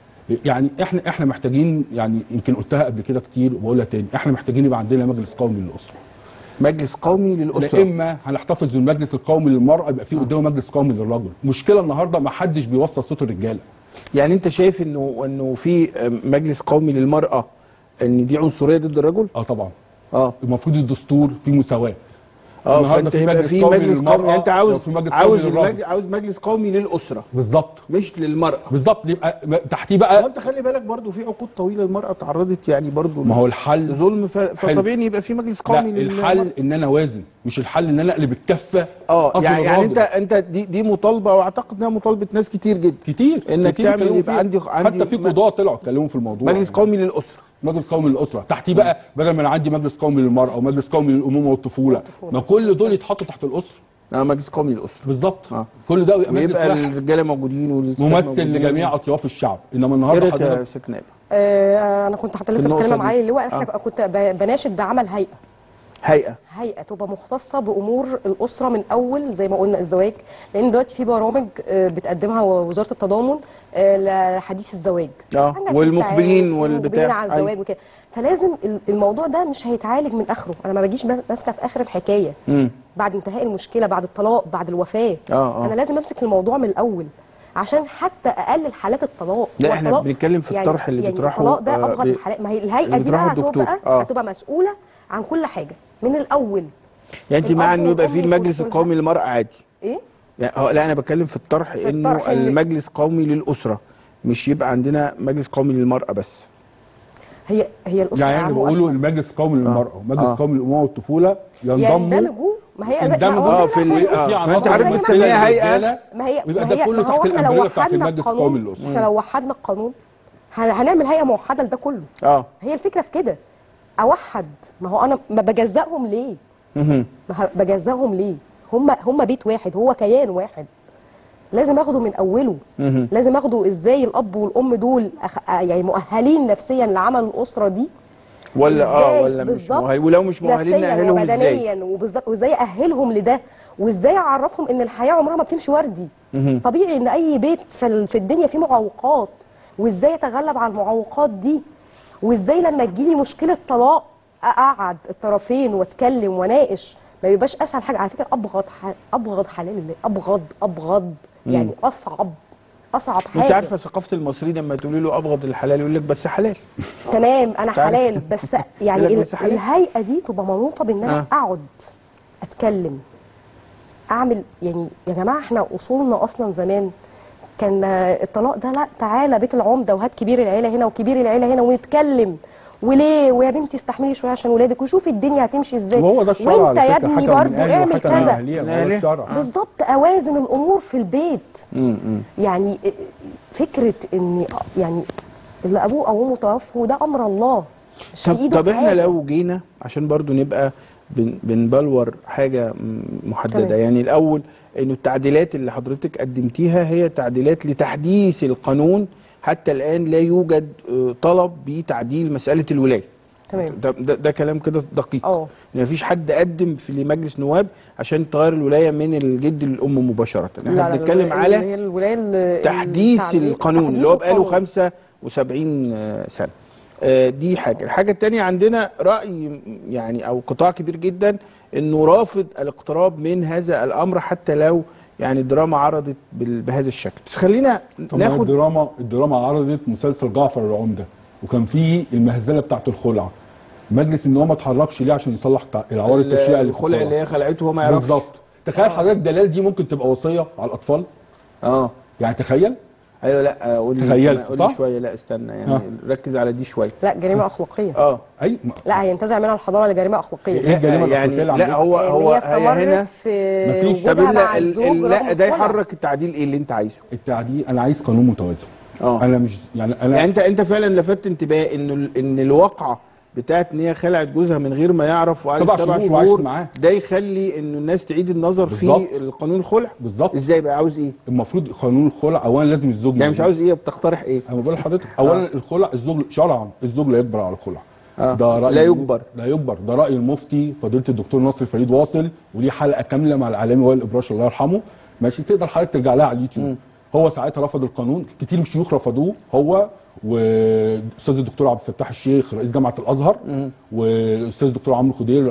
[SPEAKER 6] يعني احنا احنا محتاجين يعني يمكن قلتها قبل كده كتير وبقولها تاني احنا محتاجين يبقى عندنا مجلس قومي للاسره
[SPEAKER 1] مجلس قومي
[SPEAKER 6] لا
[SPEAKER 1] للاسره
[SPEAKER 6] اما هنحتفظ بالمجلس القومي للمراه يبقى في قدامه مجلس قومي للرجل مشكله النهارده ما حدش بيوصل صوت الرجاله
[SPEAKER 1] يعني انت شايف انه انه في مجلس قومي للمراه ان دي عنصريه ضد الرجل
[SPEAKER 6] اه طبعا
[SPEAKER 1] اه
[SPEAKER 6] المفروض الدستور فيه مساواه
[SPEAKER 1] اه
[SPEAKER 6] النهارده
[SPEAKER 1] فانت
[SPEAKER 6] في
[SPEAKER 1] يبقى
[SPEAKER 6] مجلس
[SPEAKER 1] في
[SPEAKER 6] قومي
[SPEAKER 1] مجلس قومي
[SPEAKER 6] للمرأة
[SPEAKER 1] يعني انت عاوز
[SPEAKER 6] وفي مجلس قومي
[SPEAKER 1] عاوز
[SPEAKER 6] للرجل.
[SPEAKER 1] المج... عاوز مجلس قومي للاسره
[SPEAKER 6] بالظبط
[SPEAKER 1] مش للمراه
[SPEAKER 6] بالظبط يبقى م- تحتيه
[SPEAKER 1] ما
[SPEAKER 6] بقى
[SPEAKER 1] انت خلي بالك برضو في عقود طويله المراه تعرضت يعني برضو
[SPEAKER 6] ما هو الحل
[SPEAKER 1] ظلم ف... فطبيعي إن يبقى في مجلس
[SPEAKER 6] لا
[SPEAKER 1] قومي
[SPEAKER 6] الحل
[SPEAKER 1] للمرأة.
[SPEAKER 6] ان انا اوازن مش الحل ان انا اقلب الكفه
[SPEAKER 1] اه
[SPEAKER 6] أصل
[SPEAKER 1] يعني, يعني
[SPEAKER 6] الراجل.
[SPEAKER 1] انت انت دي دي مطالبه واعتقد انها مطالبه ناس كتير جدا
[SPEAKER 6] كتير
[SPEAKER 1] انك
[SPEAKER 6] كتير
[SPEAKER 1] تعمل
[SPEAKER 6] اتكلموا
[SPEAKER 1] يبقى
[SPEAKER 6] فيها.
[SPEAKER 1] عندي عندي
[SPEAKER 6] حتى في
[SPEAKER 1] م-
[SPEAKER 6] قضاه طلعوا اتكلموا في الموضوع
[SPEAKER 1] مجلس قومي للاسره
[SPEAKER 6] مجلس قومي للاسره تحتيه بقى بدل ما انا عندي مجلس قومي للمراه ومجلس قومي للامومه والطفوله
[SPEAKER 7] والطفولة.
[SPEAKER 6] ما كل دول يتحطوا تحت الاسره
[SPEAKER 1] اه مجلس قومي للاسره
[SPEAKER 6] بالظبط
[SPEAKER 1] آه.
[SPEAKER 6] كل ده يبقى مجلس
[SPEAKER 1] ويبقى
[SPEAKER 6] واحد
[SPEAKER 1] الرجاله موجودين والستات
[SPEAKER 6] ممثل
[SPEAKER 1] موجودين.
[SPEAKER 6] لجميع اطياف الشعب انما
[SPEAKER 1] ايه
[SPEAKER 6] النهارده
[SPEAKER 1] رايك يا
[SPEAKER 6] حضرتك
[SPEAKER 1] ست نائبه
[SPEAKER 7] آه، انا كنت حتى
[SPEAKER 1] في
[SPEAKER 7] لسه
[SPEAKER 1] النقطة
[SPEAKER 7] بتكلم
[SPEAKER 1] دي.
[SPEAKER 7] معالي اللواء احنا
[SPEAKER 1] آه.
[SPEAKER 7] كنت ب- بناشد بعمل هيئه
[SPEAKER 1] هيئه
[SPEAKER 7] هيئه تبقى مختصه بامور الاسره من اول زي ما قلنا الزواج لان دلوقتي في برامج آه، بتقدمها وزاره التضامن آه، لحديث الزواج
[SPEAKER 1] اه
[SPEAKER 7] حاجة
[SPEAKER 1] والمقبلين
[SPEAKER 7] بتاع-
[SPEAKER 1] والبتاع
[SPEAKER 7] المقبلين على الزواج
[SPEAKER 1] أيوة.
[SPEAKER 7] وكده فلازم ال- الموضوع ده مش هيتعالج من اخره انا ما بجيش ماسكه في اخر الحكايه
[SPEAKER 1] امم
[SPEAKER 7] بعد انتهاء المشكله بعد الطلاق بعد الوفاه
[SPEAKER 1] آه، آه.
[SPEAKER 7] انا لازم امسك الموضوع من الاول عشان حتى اقلل حالات الطلاق
[SPEAKER 1] لا،
[SPEAKER 7] هو
[SPEAKER 1] احنا
[SPEAKER 7] الطلاق-
[SPEAKER 1] بنتكلم في الطرح اللي
[SPEAKER 7] يعني
[SPEAKER 1] بيطرحه،
[SPEAKER 7] الطلاق ده
[SPEAKER 1] آه،
[SPEAKER 7] ابغض
[SPEAKER 1] بي-
[SPEAKER 7] الحالات ما هي الهيئه
[SPEAKER 1] اللي
[SPEAKER 7] دي بقى
[SPEAKER 1] بيطرحه الدكتور.
[SPEAKER 7] هتبقى
[SPEAKER 1] آه.
[SPEAKER 7] هتبقى مسؤوله عن كل حاجه من الاول
[SPEAKER 1] يعني انت مع
[SPEAKER 7] الأب
[SPEAKER 1] انه يبقى في
[SPEAKER 7] والأم
[SPEAKER 1] المجلس
[SPEAKER 7] يخشوا لها.
[SPEAKER 1] القومي للمراه عادي
[SPEAKER 7] ايه
[SPEAKER 1] يعني هو لا انا بتكلم في الطرح
[SPEAKER 7] في
[SPEAKER 1] انه
[SPEAKER 7] الطرح اللي-
[SPEAKER 1] المجلس قومي للاسره مش يبقى عندنا مجلس قومي للمراه بس
[SPEAKER 7] هي هي الاسره
[SPEAKER 6] يعني
[SPEAKER 7] عام
[SPEAKER 6] انا بقولوا
[SPEAKER 7] وأشمل.
[SPEAKER 6] المجلس القومي للمراه ومجلس
[SPEAKER 1] آه.
[SPEAKER 6] قومي للامومه والطفوله ينضموا
[SPEAKER 7] يندمجوا ما هي زي
[SPEAKER 6] يندمجوا
[SPEAKER 7] ما هو
[SPEAKER 1] اه
[SPEAKER 7] زي
[SPEAKER 1] في
[SPEAKER 7] ما
[SPEAKER 1] ال-
[SPEAKER 7] إحنا
[SPEAKER 1] آه،
[SPEAKER 6] في
[SPEAKER 1] ما
[SPEAKER 6] عناصر
[SPEAKER 1] انت عارف
[SPEAKER 7] زي ما
[SPEAKER 1] بتسميها
[SPEAKER 6] ممثلة
[SPEAKER 1] هيئه
[SPEAKER 6] للرجالة،
[SPEAKER 7] ما هي
[SPEAKER 6] ويبقى
[SPEAKER 7] ما
[SPEAKER 6] ده
[SPEAKER 7] هي
[SPEAKER 6] كله
[SPEAKER 7] ما هو
[SPEAKER 6] تحت
[SPEAKER 7] احنا لو
[SPEAKER 6] الامبريلا بتاعت
[SPEAKER 7] وحدنا
[SPEAKER 6] المجلس
[SPEAKER 7] القانون
[SPEAKER 6] القومي للاسره
[SPEAKER 7] احنا لو وحدنا القانون هن- هنعمل هيئه موحده لده كله
[SPEAKER 1] اه
[SPEAKER 7] هي الفكره في كده اوحد ما هو انا ما بجزأهم ليه
[SPEAKER 1] مهم.
[SPEAKER 7] ما ه- بجزأهم ليه هم هم بيت واحد هو كيان واحد لازم اخده من اوله
[SPEAKER 1] مهم.
[SPEAKER 7] لازم اخده ازاي الاب والام دول أخ... يعني مؤهلين نفسيا لعمل الاسره دي
[SPEAKER 1] ولا اه
[SPEAKER 7] إزاي
[SPEAKER 1] ولا مش
[SPEAKER 7] بالظبط
[SPEAKER 1] مؤهل ولو مش مؤهلين
[SPEAKER 7] نفسيا
[SPEAKER 1] نأهلهم ازاي
[SPEAKER 7] وبدنيا وبالظبط وازاي اهلهم لده وازاي اعرفهم ان الحياه عمرها ما بتمشي وردي
[SPEAKER 1] مهم.
[SPEAKER 7] طبيعي ان اي بيت في ال- في الدنيا فيه معوقات وازاي اتغلب على المعوقات دي وازاي لما تجيلي مشكله طلاق اقعد الطرفين واتكلم واناقش ما بيبقاش اسهل حاجه على فكره ابغض ح... ابغض حلال الله ابغض ابغض يعني اصعب اصعب
[SPEAKER 1] انت
[SPEAKER 7] حاجه
[SPEAKER 1] عارفه ثقافه المصري لما تقولي له ابغض الحلال يقول لك بس حلال
[SPEAKER 7] تمام انا
[SPEAKER 1] تعرف-
[SPEAKER 7] حلال بس يعني
[SPEAKER 1] يقول لك
[SPEAKER 7] ال-
[SPEAKER 1] بس حلال.
[SPEAKER 7] الهيئه دي تبقى منوطه بان انا
[SPEAKER 1] آه.
[SPEAKER 7] اقعد اتكلم اعمل يعني يا جماعه احنا اصولنا اصلا زمان كان آه، الطلاق ده لا تعالى بيت العمده وهات كبير العيله هنا وكبير العيله هنا ونتكلم وليه ويا بنتي استحملي شويه عشان ولادك وشوفي الدنيا هتمشي ازاي
[SPEAKER 6] وهو ده الشرع
[SPEAKER 7] وانت
[SPEAKER 6] على
[SPEAKER 7] يا
[SPEAKER 6] فكرة،
[SPEAKER 7] ابني
[SPEAKER 6] حكم من
[SPEAKER 7] برضه
[SPEAKER 6] أهلي
[SPEAKER 7] اعمل
[SPEAKER 6] وحكم من
[SPEAKER 7] كذا
[SPEAKER 6] أهلية،
[SPEAKER 1] لا،
[SPEAKER 6] هو ده
[SPEAKER 1] ليه؟
[SPEAKER 6] الشرع
[SPEAKER 7] بالظبط اوازن الامور في البيت
[SPEAKER 1] امم
[SPEAKER 7] يعني فكره ان يعني اللي ابوه او امه توفوا ده امر الله مش في
[SPEAKER 1] طب,
[SPEAKER 7] ايده
[SPEAKER 1] طب احنا
[SPEAKER 7] حاجة.
[SPEAKER 1] لو جينا عشان برضو نبقى بن بنبلور حاجه م- محدده
[SPEAKER 7] تمام.
[SPEAKER 1] يعني الاول انه التعديلات اللي حضرتك قدمتيها هي تعديلات لتحديث القانون حتى الان لا يوجد آه، طلب بتعديل مساله الولايه
[SPEAKER 7] تمام
[SPEAKER 1] ده, ده, ده كلام كده دقيق
[SPEAKER 7] اه
[SPEAKER 1] يعني مفيش حد قدم في لمجلس نواب عشان تغير الولايه من الجد للام مباشره احنا بنتكلم
[SPEAKER 7] اللي
[SPEAKER 1] على
[SPEAKER 7] هي الولايه ال-
[SPEAKER 1] تحديث
[SPEAKER 7] التعديل-
[SPEAKER 1] القانون
[SPEAKER 7] تحديث
[SPEAKER 1] اللي هو بقاله
[SPEAKER 7] القانون.
[SPEAKER 1] 75 آه، سنه آه، دي حاجه الحاجه الثانيه عندنا راي يعني او قطاع كبير جدا انه رافض الاقتراب من هذا الامر حتى لو يعني الدراما عرضت بال- بهذا الشكل بس خلينا
[SPEAKER 6] طب ما
[SPEAKER 1] ناخد
[SPEAKER 6] الدراما الدراما عرضت مسلسل جعفر العمده وكان فيه المهزله بتاعت الخلع مجلس ان هو ما اتحركش ليه عشان يصلح تع- العوار التشريعي اللي في
[SPEAKER 1] الخلع اللي هي خلعته هو ما يعرفش
[SPEAKER 6] بالظبط تخيل حضرتك دلال دي ممكن تبقى وصيه على الاطفال
[SPEAKER 1] اه
[SPEAKER 6] يعني تخيل
[SPEAKER 1] ايوه لا قول لي
[SPEAKER 6] تخيلت،
[SPEAKER 1] قول لي
[SPEAKER 6] صح؟
[SPEAKER 1] شويه لا استنى يعني
[SPEAKER 6] آه.
[SPEAKER 1] ركز على دي شويه
[SPEAKER 7] لا جريمه اخلاقيه
[SPEAKER 1] اه
[SPEAKER 6] اي ما-
[SPEAKER 7] لا هينتزع منها الحضانه لجريمه اخلاقيه
[SPEAKER 6] إيه الجريمة
[SPEAKER 1] يعني
[SPEAKER 6] الأخلاقية اللي
[SPEAKER 1] لا
[SPEAKER 6] عملتها؟
[SPEAKER 1] هو
[SPEAKER 7] ان
[SPEAKER 1] هو
[SPEAKER 7] هي
[SPEAKER 1] هي هنا
[SPEAKER 7] استمرت في
[SPEAKER 6] مفيش.
[SPEAKER 1] طب
[SPEAKER 7] وجودها
[SPEAKER 1] ال-
[SPEAKER 7] مع
[SPEAKER 1] ال-
[SPEAKER 7] الزوج
[SPEAKER 1] ال- لا
[SPEAKER 7] رغم
[SPEAKER 1] ده
[SPEAKER 7] الخلع.
[SPEAKER 1] يحرك التعديل ايه اللي انت عايزه
[SPEAKER 6] التعديل انا عايز قانون متوازن
[SPEAKER 1] اه
[SPEAKER 6] انا مش يعني انا
[SPEAKER 1] يعني انت انت فعلا لفت انتباه انه ال- ان الواقعه بتاعت ان هي خلعت جوزها من غير ما يعرف وقعدت
[SPEAKER 6] سبع
[SPEAKER 1] سبع
[SPEAKER 6] شهور وعايش
[SPEAKER 1] شهور
[SPEAKER 6] معاه.
[SPEAKER 1] ده يخلي انه الناس تعيد النظر
[SPEAKER 6] بالظبط.
[SPEAKER 1] في القانون الخلع
[SPEAKER 6] بالظبط
[SPEAKER 1] ازاي بقى عاوز ايه؟
[SPEAKER 6] المفروض قانون الخلع اولا لازم الزوج
[SPEAKER 1] يعني مش
[SPEAKER 6] موجود.
[SPEAKER 1] عاوز ايه بتقترح ايه؟
[SPEAKER 6] انا بقول لحضرتك اولا الخلع الزوج شرعا الزوج لا يجبر على الخلع
[SPEAKER 1] آه.
[SPEAKER 6] ده رأي
[SPEAKER 1] لا يجبر.
[SPEAKER 6] لا يجبر ده راي المفتي فضيله الدكتور نصر فريد واصل وليه حلقه كامله مع الاعلامي وائل الابراش الله يرحمه ماشي تقدر حضرتك ترجع لها على اليوتيوب هو ساعتها رفض القانون كتير من الشيوخ رفضوه هو والاستاذ الدكتور عبد الفتاح الشيخ رئيس جامعه الازهر والاستاذ الدكتور عمرو خدير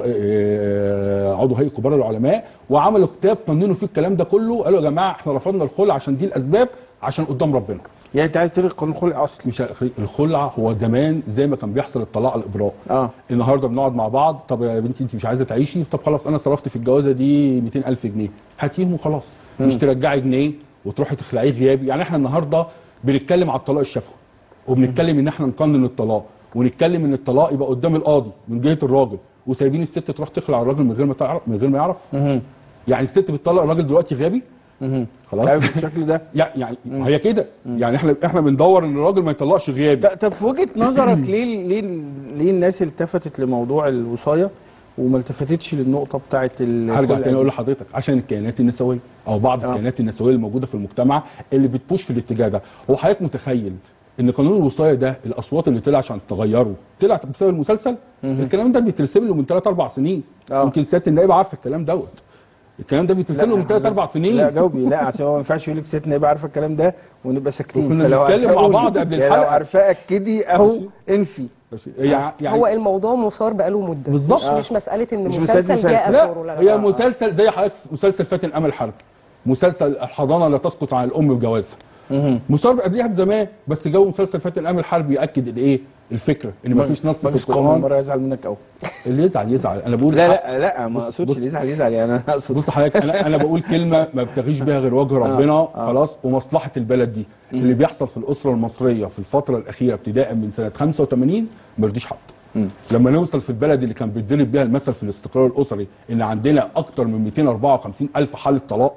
[SPEAKER 6] آه، عضو هيئه كبار العلماء وعملوا كتاب قننوا فيه الكلام ده كله قالوا يا جماعه احنا رفضنا الخلع عشان دي الاسباب عشان قدام ربنا
[SPEAKER 1] يعني انت عايز تلغي قانون الخلع اصلا
[SPEAKER 6] مش الخلع هو زمان زي ما كان بيحصل الطلاق على الابراء
[SPEAKER 1] اه
[SPEAKER 6] النهارده بنقعد مع بعض طب يا بنتي انت مش عايزه تعيشي طب خلاص انا صرفت في الجوازه دي 200000 جنيه هاتيهم وخلاص مش ترجعي جنيه وتروحي تخلعيه غيابي يعني احنا النهارده بنتكلم على الطلاق الشفوي وبنتكلم ان احنا نقنن الطلاق ونتكلم ان الطلاق يبقى قدام القاضي من جهه الراجل وسايبين الست تروح تخلع الراجل من غير ما تعرف من غير ما يعرف يعني الست بتطلق الراجل دلوقتي غبي خلاص
[SPEAKER 1] عارف بالشكل ده
[SPEAKER 6] يع- يعني هي كده يعني احنا احنا بندور ان الراجل ما يطلقش غيابي
[SPEAKER 1] ط- طب في وجهه نظرك ليه ليه ليه الناس التفتت لموضوع الوصايه وما التفتتش للنقطه بتاعت ال-
[SPEAKER 6] هرجع
[SPEAKER 1] الخلع
[SPEAKER 6] تاني اقول
[SPEAKER 1] دي؟
[SPEAKER 6] لحضرتك عشان الكيانات النسويه او بعض
[SPEAKER 1] آه.
[SPEAKER 6] الكيانات النسويه الموجوده في المجتمع اللي بتبوش في الاتجاه ده هو حضرتك متخيل ان قانون الوصايه ده الاصوات اللي طلع عشان تغيره طلعت بسبب المسلسل الكلام ده بيترسم له من 3 4 سنين
[SPEAKER 1] آه.
[SPEAKER 6] يمكن سياده النائب عارفه الكلام دوت الكلام ده بيترسم له من 3 4 سنين
[SPEAKER 1] لا جاوبي لا عشان هو ما ينفعش يقول لك ست نبقى عارفه الكلام ده ونبقى ساكتين
[SPEAKER 6] وكنا
[SPEAKER 1] فلو
[SPEAKER 6] بنتكلم
[SPEAKER 1] عارفاه
[SPEAKER 6] مع
[SPEAKER 1] قولي.
[SPEAKER 6] بعض قبل
[SPEAKER 1] يعني لو
[SPEAKER 6] الحلقة.
[SPEAKER 1] عارفاه اكدي او
[SPEAKER 6] ماشي.
[SPEAKER 1] انفي
[SPEAKER 6] ماشي. يعني يعني
[SPEAKER 7] هو الموضوع مثار بقاله مده
[SPEAKER 6] بالظبط.
[SPEAKER 7] مش,
[SPEAKER 1] آه.
[SPEAKER 7] مش مساله ان
[SPEAKER 1] مش
[SPEAKER 7] مسلسل,
[SPEAKER 1] مسلسل.
[SPEAKER 7] جاء
[SPEAKER 6] لا
[SPEAKER 7] ثوره لا
[SPEAKER 6] هي
[SPEAKER 7] لا
[SPEAKER 6] مسلسل زي حضرتك مسلسل فاتن امل حرب مسلسل الحضانه لا تسقط عن الام بجوازها مسار قبليها بزمان بس جو مسلسل فاتن امل حرب ياكد الايه الفكره ان مفيش نص في
[SPEAKER 1] مجلس القومي
[SPEAKER 6] القران
[SPEAKER 1] مره يزعل منك قوي
[SPEAKER 6] اللي يزعل يزعل انا بقول
[SPEAKER 1] لا
[SPEAKER 6] حق.
[SPEAKER 1] لا لا ما
[SPEAKER 6] بص-
[SPEAKER 1] اقصدش
[SPEAKER 6] بص.
[SPEAKER 1] اللي يزعل يزعل يعني انا اقصد
[SPEAKER 6] بص حضرتك انا انا بقول كلمه ما بتغيش بيها غير وجه ربنا خلاص ومصلحه البلد دي اللي بيحصل في الاسره المصريه في الفتره الاخيره ابتداء من سنه 85 ما يرضيش حد لما نوصل في البلد اللي كان بيتضرب بيها المثل في الاستقرار الاسري ان عندنا اكتر من 254 الف حاله طلاق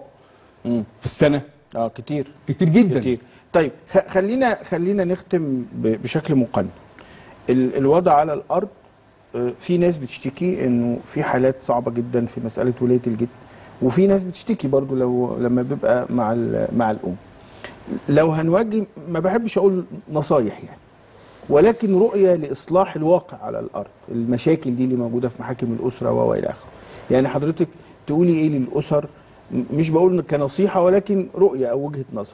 [SPEAKER 6] في السنه
[SPEAKER 1] اه كتير
[SPEAKER 6] كتير جدا
[SPEAKER 1] كتير طيب خ- خلينا خلينا نختم ب- بشكل مقنن ال- الوضع على الارض آه، في ناس بتشتكي انه في حالات صعبه جدا في مساله ولايه الجد وفي ناس بتشتكي برضو لو لما بيبقى مع ال- مع الام لو هنوجه ما بحبش اقول نصايح يعني ولكن رؤيه لاصلاح الواقع على الارض المشاكل دي اللي موجوده في محاكم الاسره و الى اخره يعني حضرتك تقولي ايه للاسر م- مش بقول كنصيحه ولكن رؤيه او وجهه نظر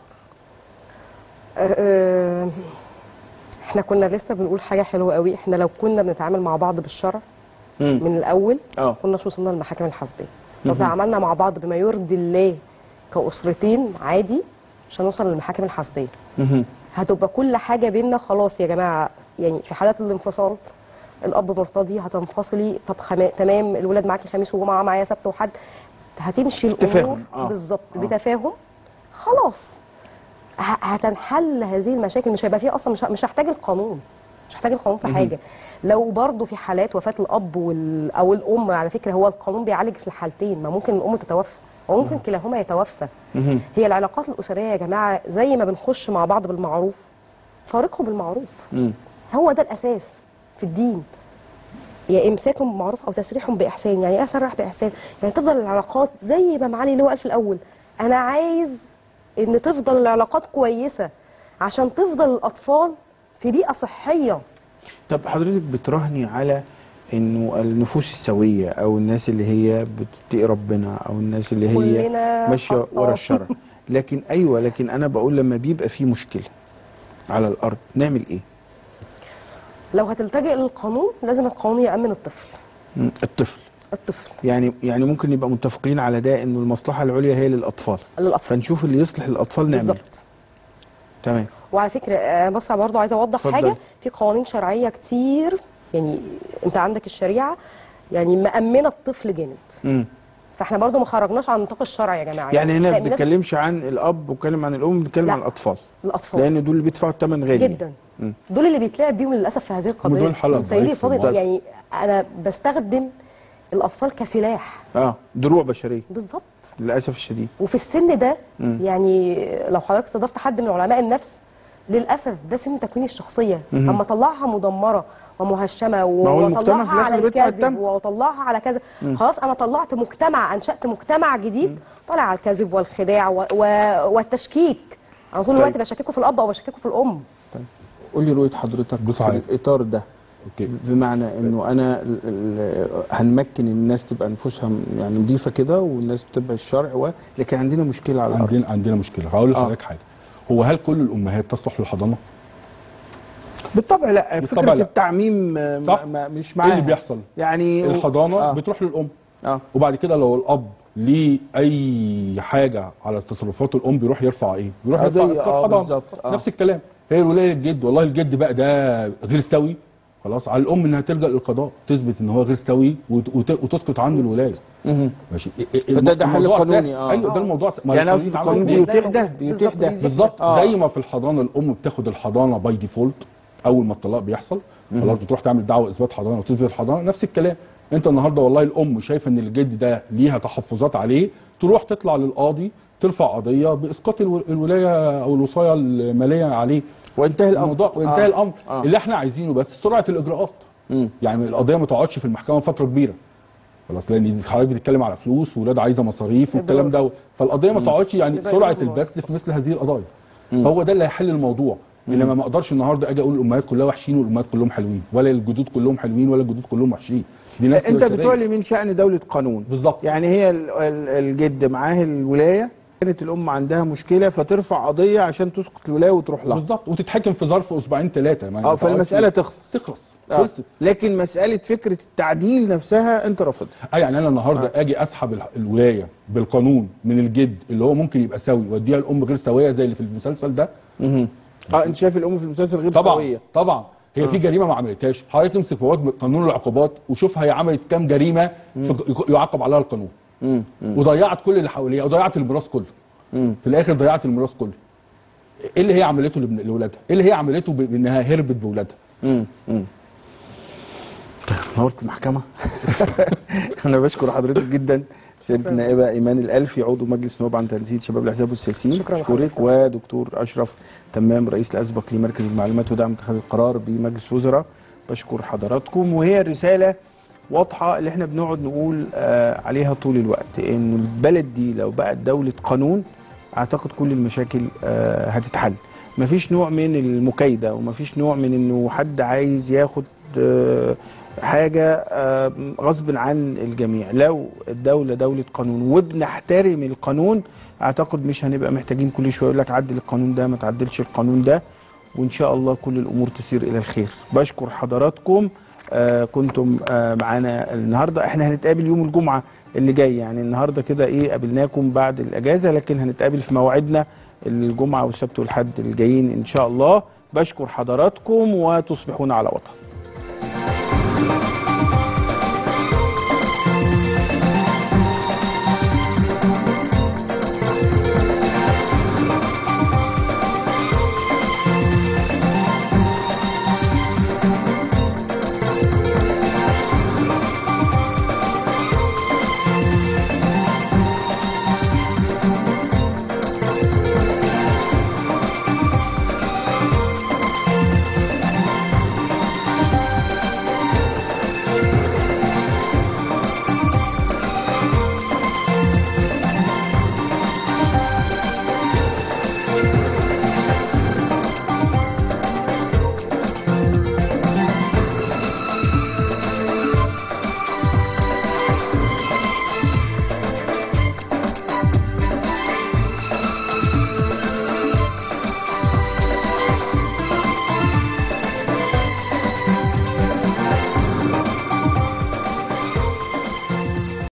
[SPEAKER 7] آه، احنا كنا لسه بنقول حاجه حلوه قوي احنا لو كنا بنتعامل مع بعض بالشرع
[SPEAKER 1] مم.
[SPEAKER 7] من الاول
[SPEAKER 1] اه
[SPEAKER 7] كناش وصلنا للمحاكم الحزبيه لو تعاملنا مع بعض بما يرضي الله كاسرتين عادي مش هنوصل للمحاكم الحزبيه
[SPEAKER 1] مهم.
[SPEAKER 7] هتبقى كل حاجه بينا خلاص يا جماعه يعني في حالات الانفصال الاب مرتضي هتنفصلي طب خما... تمام الولاد معاكي خميس وجمعه معايا سبت وحد هتمشي الامور
[SPEAKER 1] تفاهم، آه.
[SPEAKER 7] بالظبط
[SPEAKER 1] آه.
[SPEAKER 7] بتفاهم خلاص ه- هتنحل هذه المشاكل مش هيبقى فيه اصلا مش ه- مش هحتاج القانون مش هحتاج القانون في حاجه لو برضو في حالات وفاه الاب وال... او الام على فكره هو القانون بيعالج في الحالتين ما ممكن الام تتوفى وممكن كلاهما يتوفى هي العلاقات الاسريه يا جماعه زي ما بنخش مع بعض بالمعروف فارقه بالمعروف
[SPEAKER 1] مم.
[SPEAKER 7] هو ده الاساس في الدين يا امساك بمعروف او تسريح باحسان يعني ايه اسرح باحسان يعني تفضل العلاقات زي ما معالي اللي هو قال في الاول انا عايز ان تفضل العلاقات كويسه عشان تفضل الاطفال في بيئه صحيه
[SPEAKER 1] طب حضرتك بتراهني على انه النفوس السويه او الناس اللي هي بتتقي ربنا او الناس اللي هي
[SPEAKER 7] كلنا
[SPEAKER 1] ماشيه
[SPEAKER 7] خطأ.
[SPEAKER 1] ورا الشرع لكن ايوه لكن انا بقول لما بيبقى في مشكله على الارض نعمل ايه؟
[SPEAKER 7] لو هتلتجئ للقانون لازم القانون يامن الطفل
[SPEAKER 1] مم، الطفل
[SPEAKER 7] الطفل
[SPEAKER 1] يعني يعني ممكن نبقى متفقين على ده انه المصلحه العليا هي للاطفال
[SPEAKER 7] للاطفال
[SPEAKER 1] فنشوف اللي يصلح الاطفال نعمل
[SPEAKER 7] بالظبط
[SPEAKER 1] تمام
[SPEAKER 7] وعلى فكره آه، بس برضه عايزه اوضح
[SPEAKER 1] اتفضل.
[SPEAKER 7] حاجه في قوانين شرعيه كتير يعني انت عندك الشريعه يعني مأمنه الطفل جامد
[SPEAKER 1] مم.
[SPEAKER 7] فاحنا برضه ما خرجناش عن نطاق الشرع يا جماعه
[SPEAKER 1] يعني هنا ما
[SPEAKER 7] تأمينات
[SPEAKER 1] بنتكلمش عن الاب وبنتكلم عن الام بنتكلم
[SPEAKER 7] لا.
[SPEAKER 1] عن الاطفال
[SPEAKER 7] الاطفال
[SPEAKER 1] لان دول اللي بيدفعوا الثمن غالي
[SPEAKER 7] جدا
[SPEAKER 1] مم.
[SPEAKER 7] دول اللي بيتلعب بيهم للاسف في هذه القضيه
[SPEAKER 6] ودول حلقة
[SPEAKER 7] سيدي
[SPEAKER 6] ضعيف
[SPEAKER 7] الفاضل
[SPEAKER 6] والله.
[SPEAKER 7] يعني انا بستخدم الاطفال كسلاح
[SPEAKER 1] اه دروع بشريه
[SPEAKER 7] بالظبط
[SPEAKER 1] للاسف الشديد
[SPEAKER 7] وفي السن ده
[SPEAKER 1] مم.
[SPEAKER 7] يعني لو حضرتك استضفت حد من علماء النفس للاسف ده سن تكوين الشخصيه اما اطلعها مدمره ومهشمه
[SPEAKER 1] هو المجتمع في
[SPEAKER 7] واطلعها
[SPEAKER 1] الآخر
[SPEAKER 7] على
[SPEAKER 1] بيدفع
[SPEAKER 7] الكذب
[SPEAKER 1] الثمن.
[SPEAKER 7] واطلعها على كذا خلاص انا طلعت مجتمع انشات مجتمع جديد طالع على الكذب والخداع و... و... والتشكيك انا طول الوقت
[SPEAKER 1] طيب.
[SPEAKER 7] بشككه في الاب او بشككه في الام
[SPEAKER 1] قول لي رؤيه حضرتك
[SPEAKER 6] بص
[SPEAKER 1] في
[SPEAKER 6] على-
[SPEAKER 1] الاطار ده
[SPEAKER 6] اوكي
[SPEAKER 1] بمعنى انه انا ال- ال- هنمكن الناس تبقى نفوسها يعني نظيفه كده والناس بتتبع الشرع و... لكن عندنا مشكله على الارض
[SPEAKER 6] عندنا عندنا مشكله هقول
[SPEAKER 1] آه.
[SPEAKER 6] لحضرتك حاجه هو هل كل الامهات تصلح للحضانه؟
[SPEAKER 1] بالطبع لا
[SPEAKER 6] بالطبع
[SPEAKER 1] فكره
[SPEAKER 6] لا.
[SPEAKER 1] التعميم آه،
[SPEAKER 6] صح.
[SPEAKER 1] ما ما مش
[SPEAKER 6] ايه
[SPEAKER 1] معاها
[SPEAKER 6] اللي بيحصل؟
[SPEAKER 1] يعني
[SPEAKER 6] الحضانه
[SPEAKER 1] آه.
[SPEAKER 6] بتروح للام
[SPEAKER 1] اه
[SPEAKER 6] وبعد كده لو الاب ليه اي حاجه على تصرفات الام بيروح يرفع ايه؟ بيروح يرفع
[SPEAKER 1] قضية،
[SPEAKER 6] اسقاط
[SPEAKER 1] آه،
[SPEAKER 6] حضانه
[SPEAKER 1] بالظبط، آه.
[SPEAKER 6] نفس الكلام هي الولايه للجد والله الجد بقى ده غير سوي خلاص على الام انها تلجا للقضاء تثبت ان هو غير سوي وت- وت- وتسقط عنه الولايه
[SPEAKER 1] مهم.
[SPEAKER 6] ماشي
[SPEAKER 1] فده- ده حل
[SPEAKER 6] الموضوع
[SPEAKER 1] قانوني،
[SPEAKER 6] سهل.
[SPEAKER 1] آه.
[SPEAKER 6] ايوه ده الموضوع سهل. ما
[SPEAKER 1] يعني
[SPEAKER 6] القانون
[SPEAKER 1] قصدي
[SPEAKER 6] اتعمل
[SPEAKER 1] القانون
[SPEAKER 6] كده.
[SPEAKER 1] بيتيح ده بيتيح
[SPEAKER 7] بالظبط،
[SPEAKER 1] ده
[SPEAKER 7] بيتيح
[SPEAKER 6] بالظبط
[SPEAKER 1] آه.
[SPEAKER 6] زي ما في الحضانه الام بتاخد الحضانه باي ديفولت اول ما الطلاق بيحصل خلاص بتروح تعمل دعوه اثبات حضانه وتثبت الحضانه نفس الكلام انت النهارده والله الام شايفه ان الجد ده ليها تحفظات عليه تروح تطلع للقاضي ترفع قضيه باسقاط الو- الولايه او الوصايه الماليه عليه
[SPEAKER 1] وانتهى الامر
[SPEAKER 6] الموضوع وانتهى
[SPEAKER 1] آه.
[SPEAKER 6] الامر
[SPEAKER 1] آه.
[SPEAKER 6] اللي احنا عايزينه بس سرعه الاجراءات
[SPEAKER 1] مم.
[SPEAKER 6] يعني القضيه ما تقعدش في المحكمه فتره كبيره خلاص لان حضرتك بتتكلم على فلوس وولاد عايزه مصاريف والكلام ده فالقضيه ما تقعدش يعني
[SPEAKER 7] يبقى
[SPEAKER 6] سرعه
[SPEAKER 7] يبقى
[SPEAKER 6] البث في مثل هذه القضايا هو ده اللي هيحل الموضوع انما ما اقدرش النهارده اجي اقول الامهات كلها وحشين والامهات كلهم حلوين ولا الجدود كلهم حلوين ولا الجدود كلهم وحشين دي ناس
[SPEAKER 1] انت
[SPEAKER 6] بشرية.
[SPEAKER 1] بتعلي من شان دوله قانون
[SPEAKER 6] بالظبط.
[SPEAKER 1] يعني هي ال- ال- الجد معاه الولايه كانت الام عندها مشكله فترفع قضيه عشان تسقط الولايه وتروح لها
[SPEAKER 6] بالظبط وتتحكم في ظرف اسبوعين ثلاثه
[SPEAKER 1] اه فالمساله تخلص
[SPEAKER 6] تخلص
[SPEAKER 1] آه.
[SPEAKER 6] خلصت
[SPEAKER 1] لكن مساله فكره التعديل نفسها انت رافضها
[SPEAKER 6] اه يعني انا النهارده اجي اسحب ال- الولايه بالقانون من الجد اللي هو ممكن يبقى سوي واديها الام غير سويه زي اللي في المسلسل ده
[SPEAKER 1] اه انت شايف الام في المسلسل غير
[SPEAKER 6] طبعا
[SPEAKER 1] سويه
[SPEAKER 6] طبعا هي في جريمه ما عملتهاش حضرتك تمسك مواد قانون العقوبات وشوف هي عملت كام جريمه في يعاقب عليها القانون
[SPEAKER 1] مم.
[SPEAKER 6] وضيعت كل اللي حواليها وضيعت الميراث كله
[SPEAKER 1] مم.
[SPEAKER 6] في الاخر ضيعت الميراث كله ايه اللي هي عملته لابن- لاولادها ايه اللي هي عملته ب- بانها هربت باولادها
[SPEAKER 1] مم. مم. نورت المحكمة أنا بشكر حضرتك جدا سيادة النائبة إيمان الألفي عضو مجلس النواب عن تنسيق شباب الأحزاب والسياسيين
[SPEAKER 7] شكراً
[SPEAKER 1] أشكرك
[SPEAKER 7] لحضرتك.
[SPEAKER 1] ودكتور أشرف تمام رئيس الأسبق لمركز المعلومات ودعم اتخاذ القرار بمجلس وزراء بشكر حضراتكم وهي الرسالة واضحة اللي احنا بنقعد نقول آه عليها طول الوقت إنه البلد دي لو بقت دولة قانون أعتقد كل المشاكل آه هتتحل مفيش نوع من المكايدة ومفيش نوع من إنه حد عايز ياخد آه حاجة آه، غصب عن الجميع لو الدولة دولة قانون وبنحترم القانون أعتقد مش هنبقى محتاجين كل شوية يقول لك عدل القانون ده ما تعدلش القانون ده وإن شاء الله كل الأمور تسير إلى الخير بشكر حضراتكم آه كنتم آه معانا النهاردة احنا هنتقابل يوم الجمعة اللي جاي يعني النهاردة كده ايه قابلناكم بعد الأجازة لكن هنتقابل في موعدنا الجمعة والسبت والحد الجايين إن شاء الله بشكر حضراتكم وتصبحون على وطن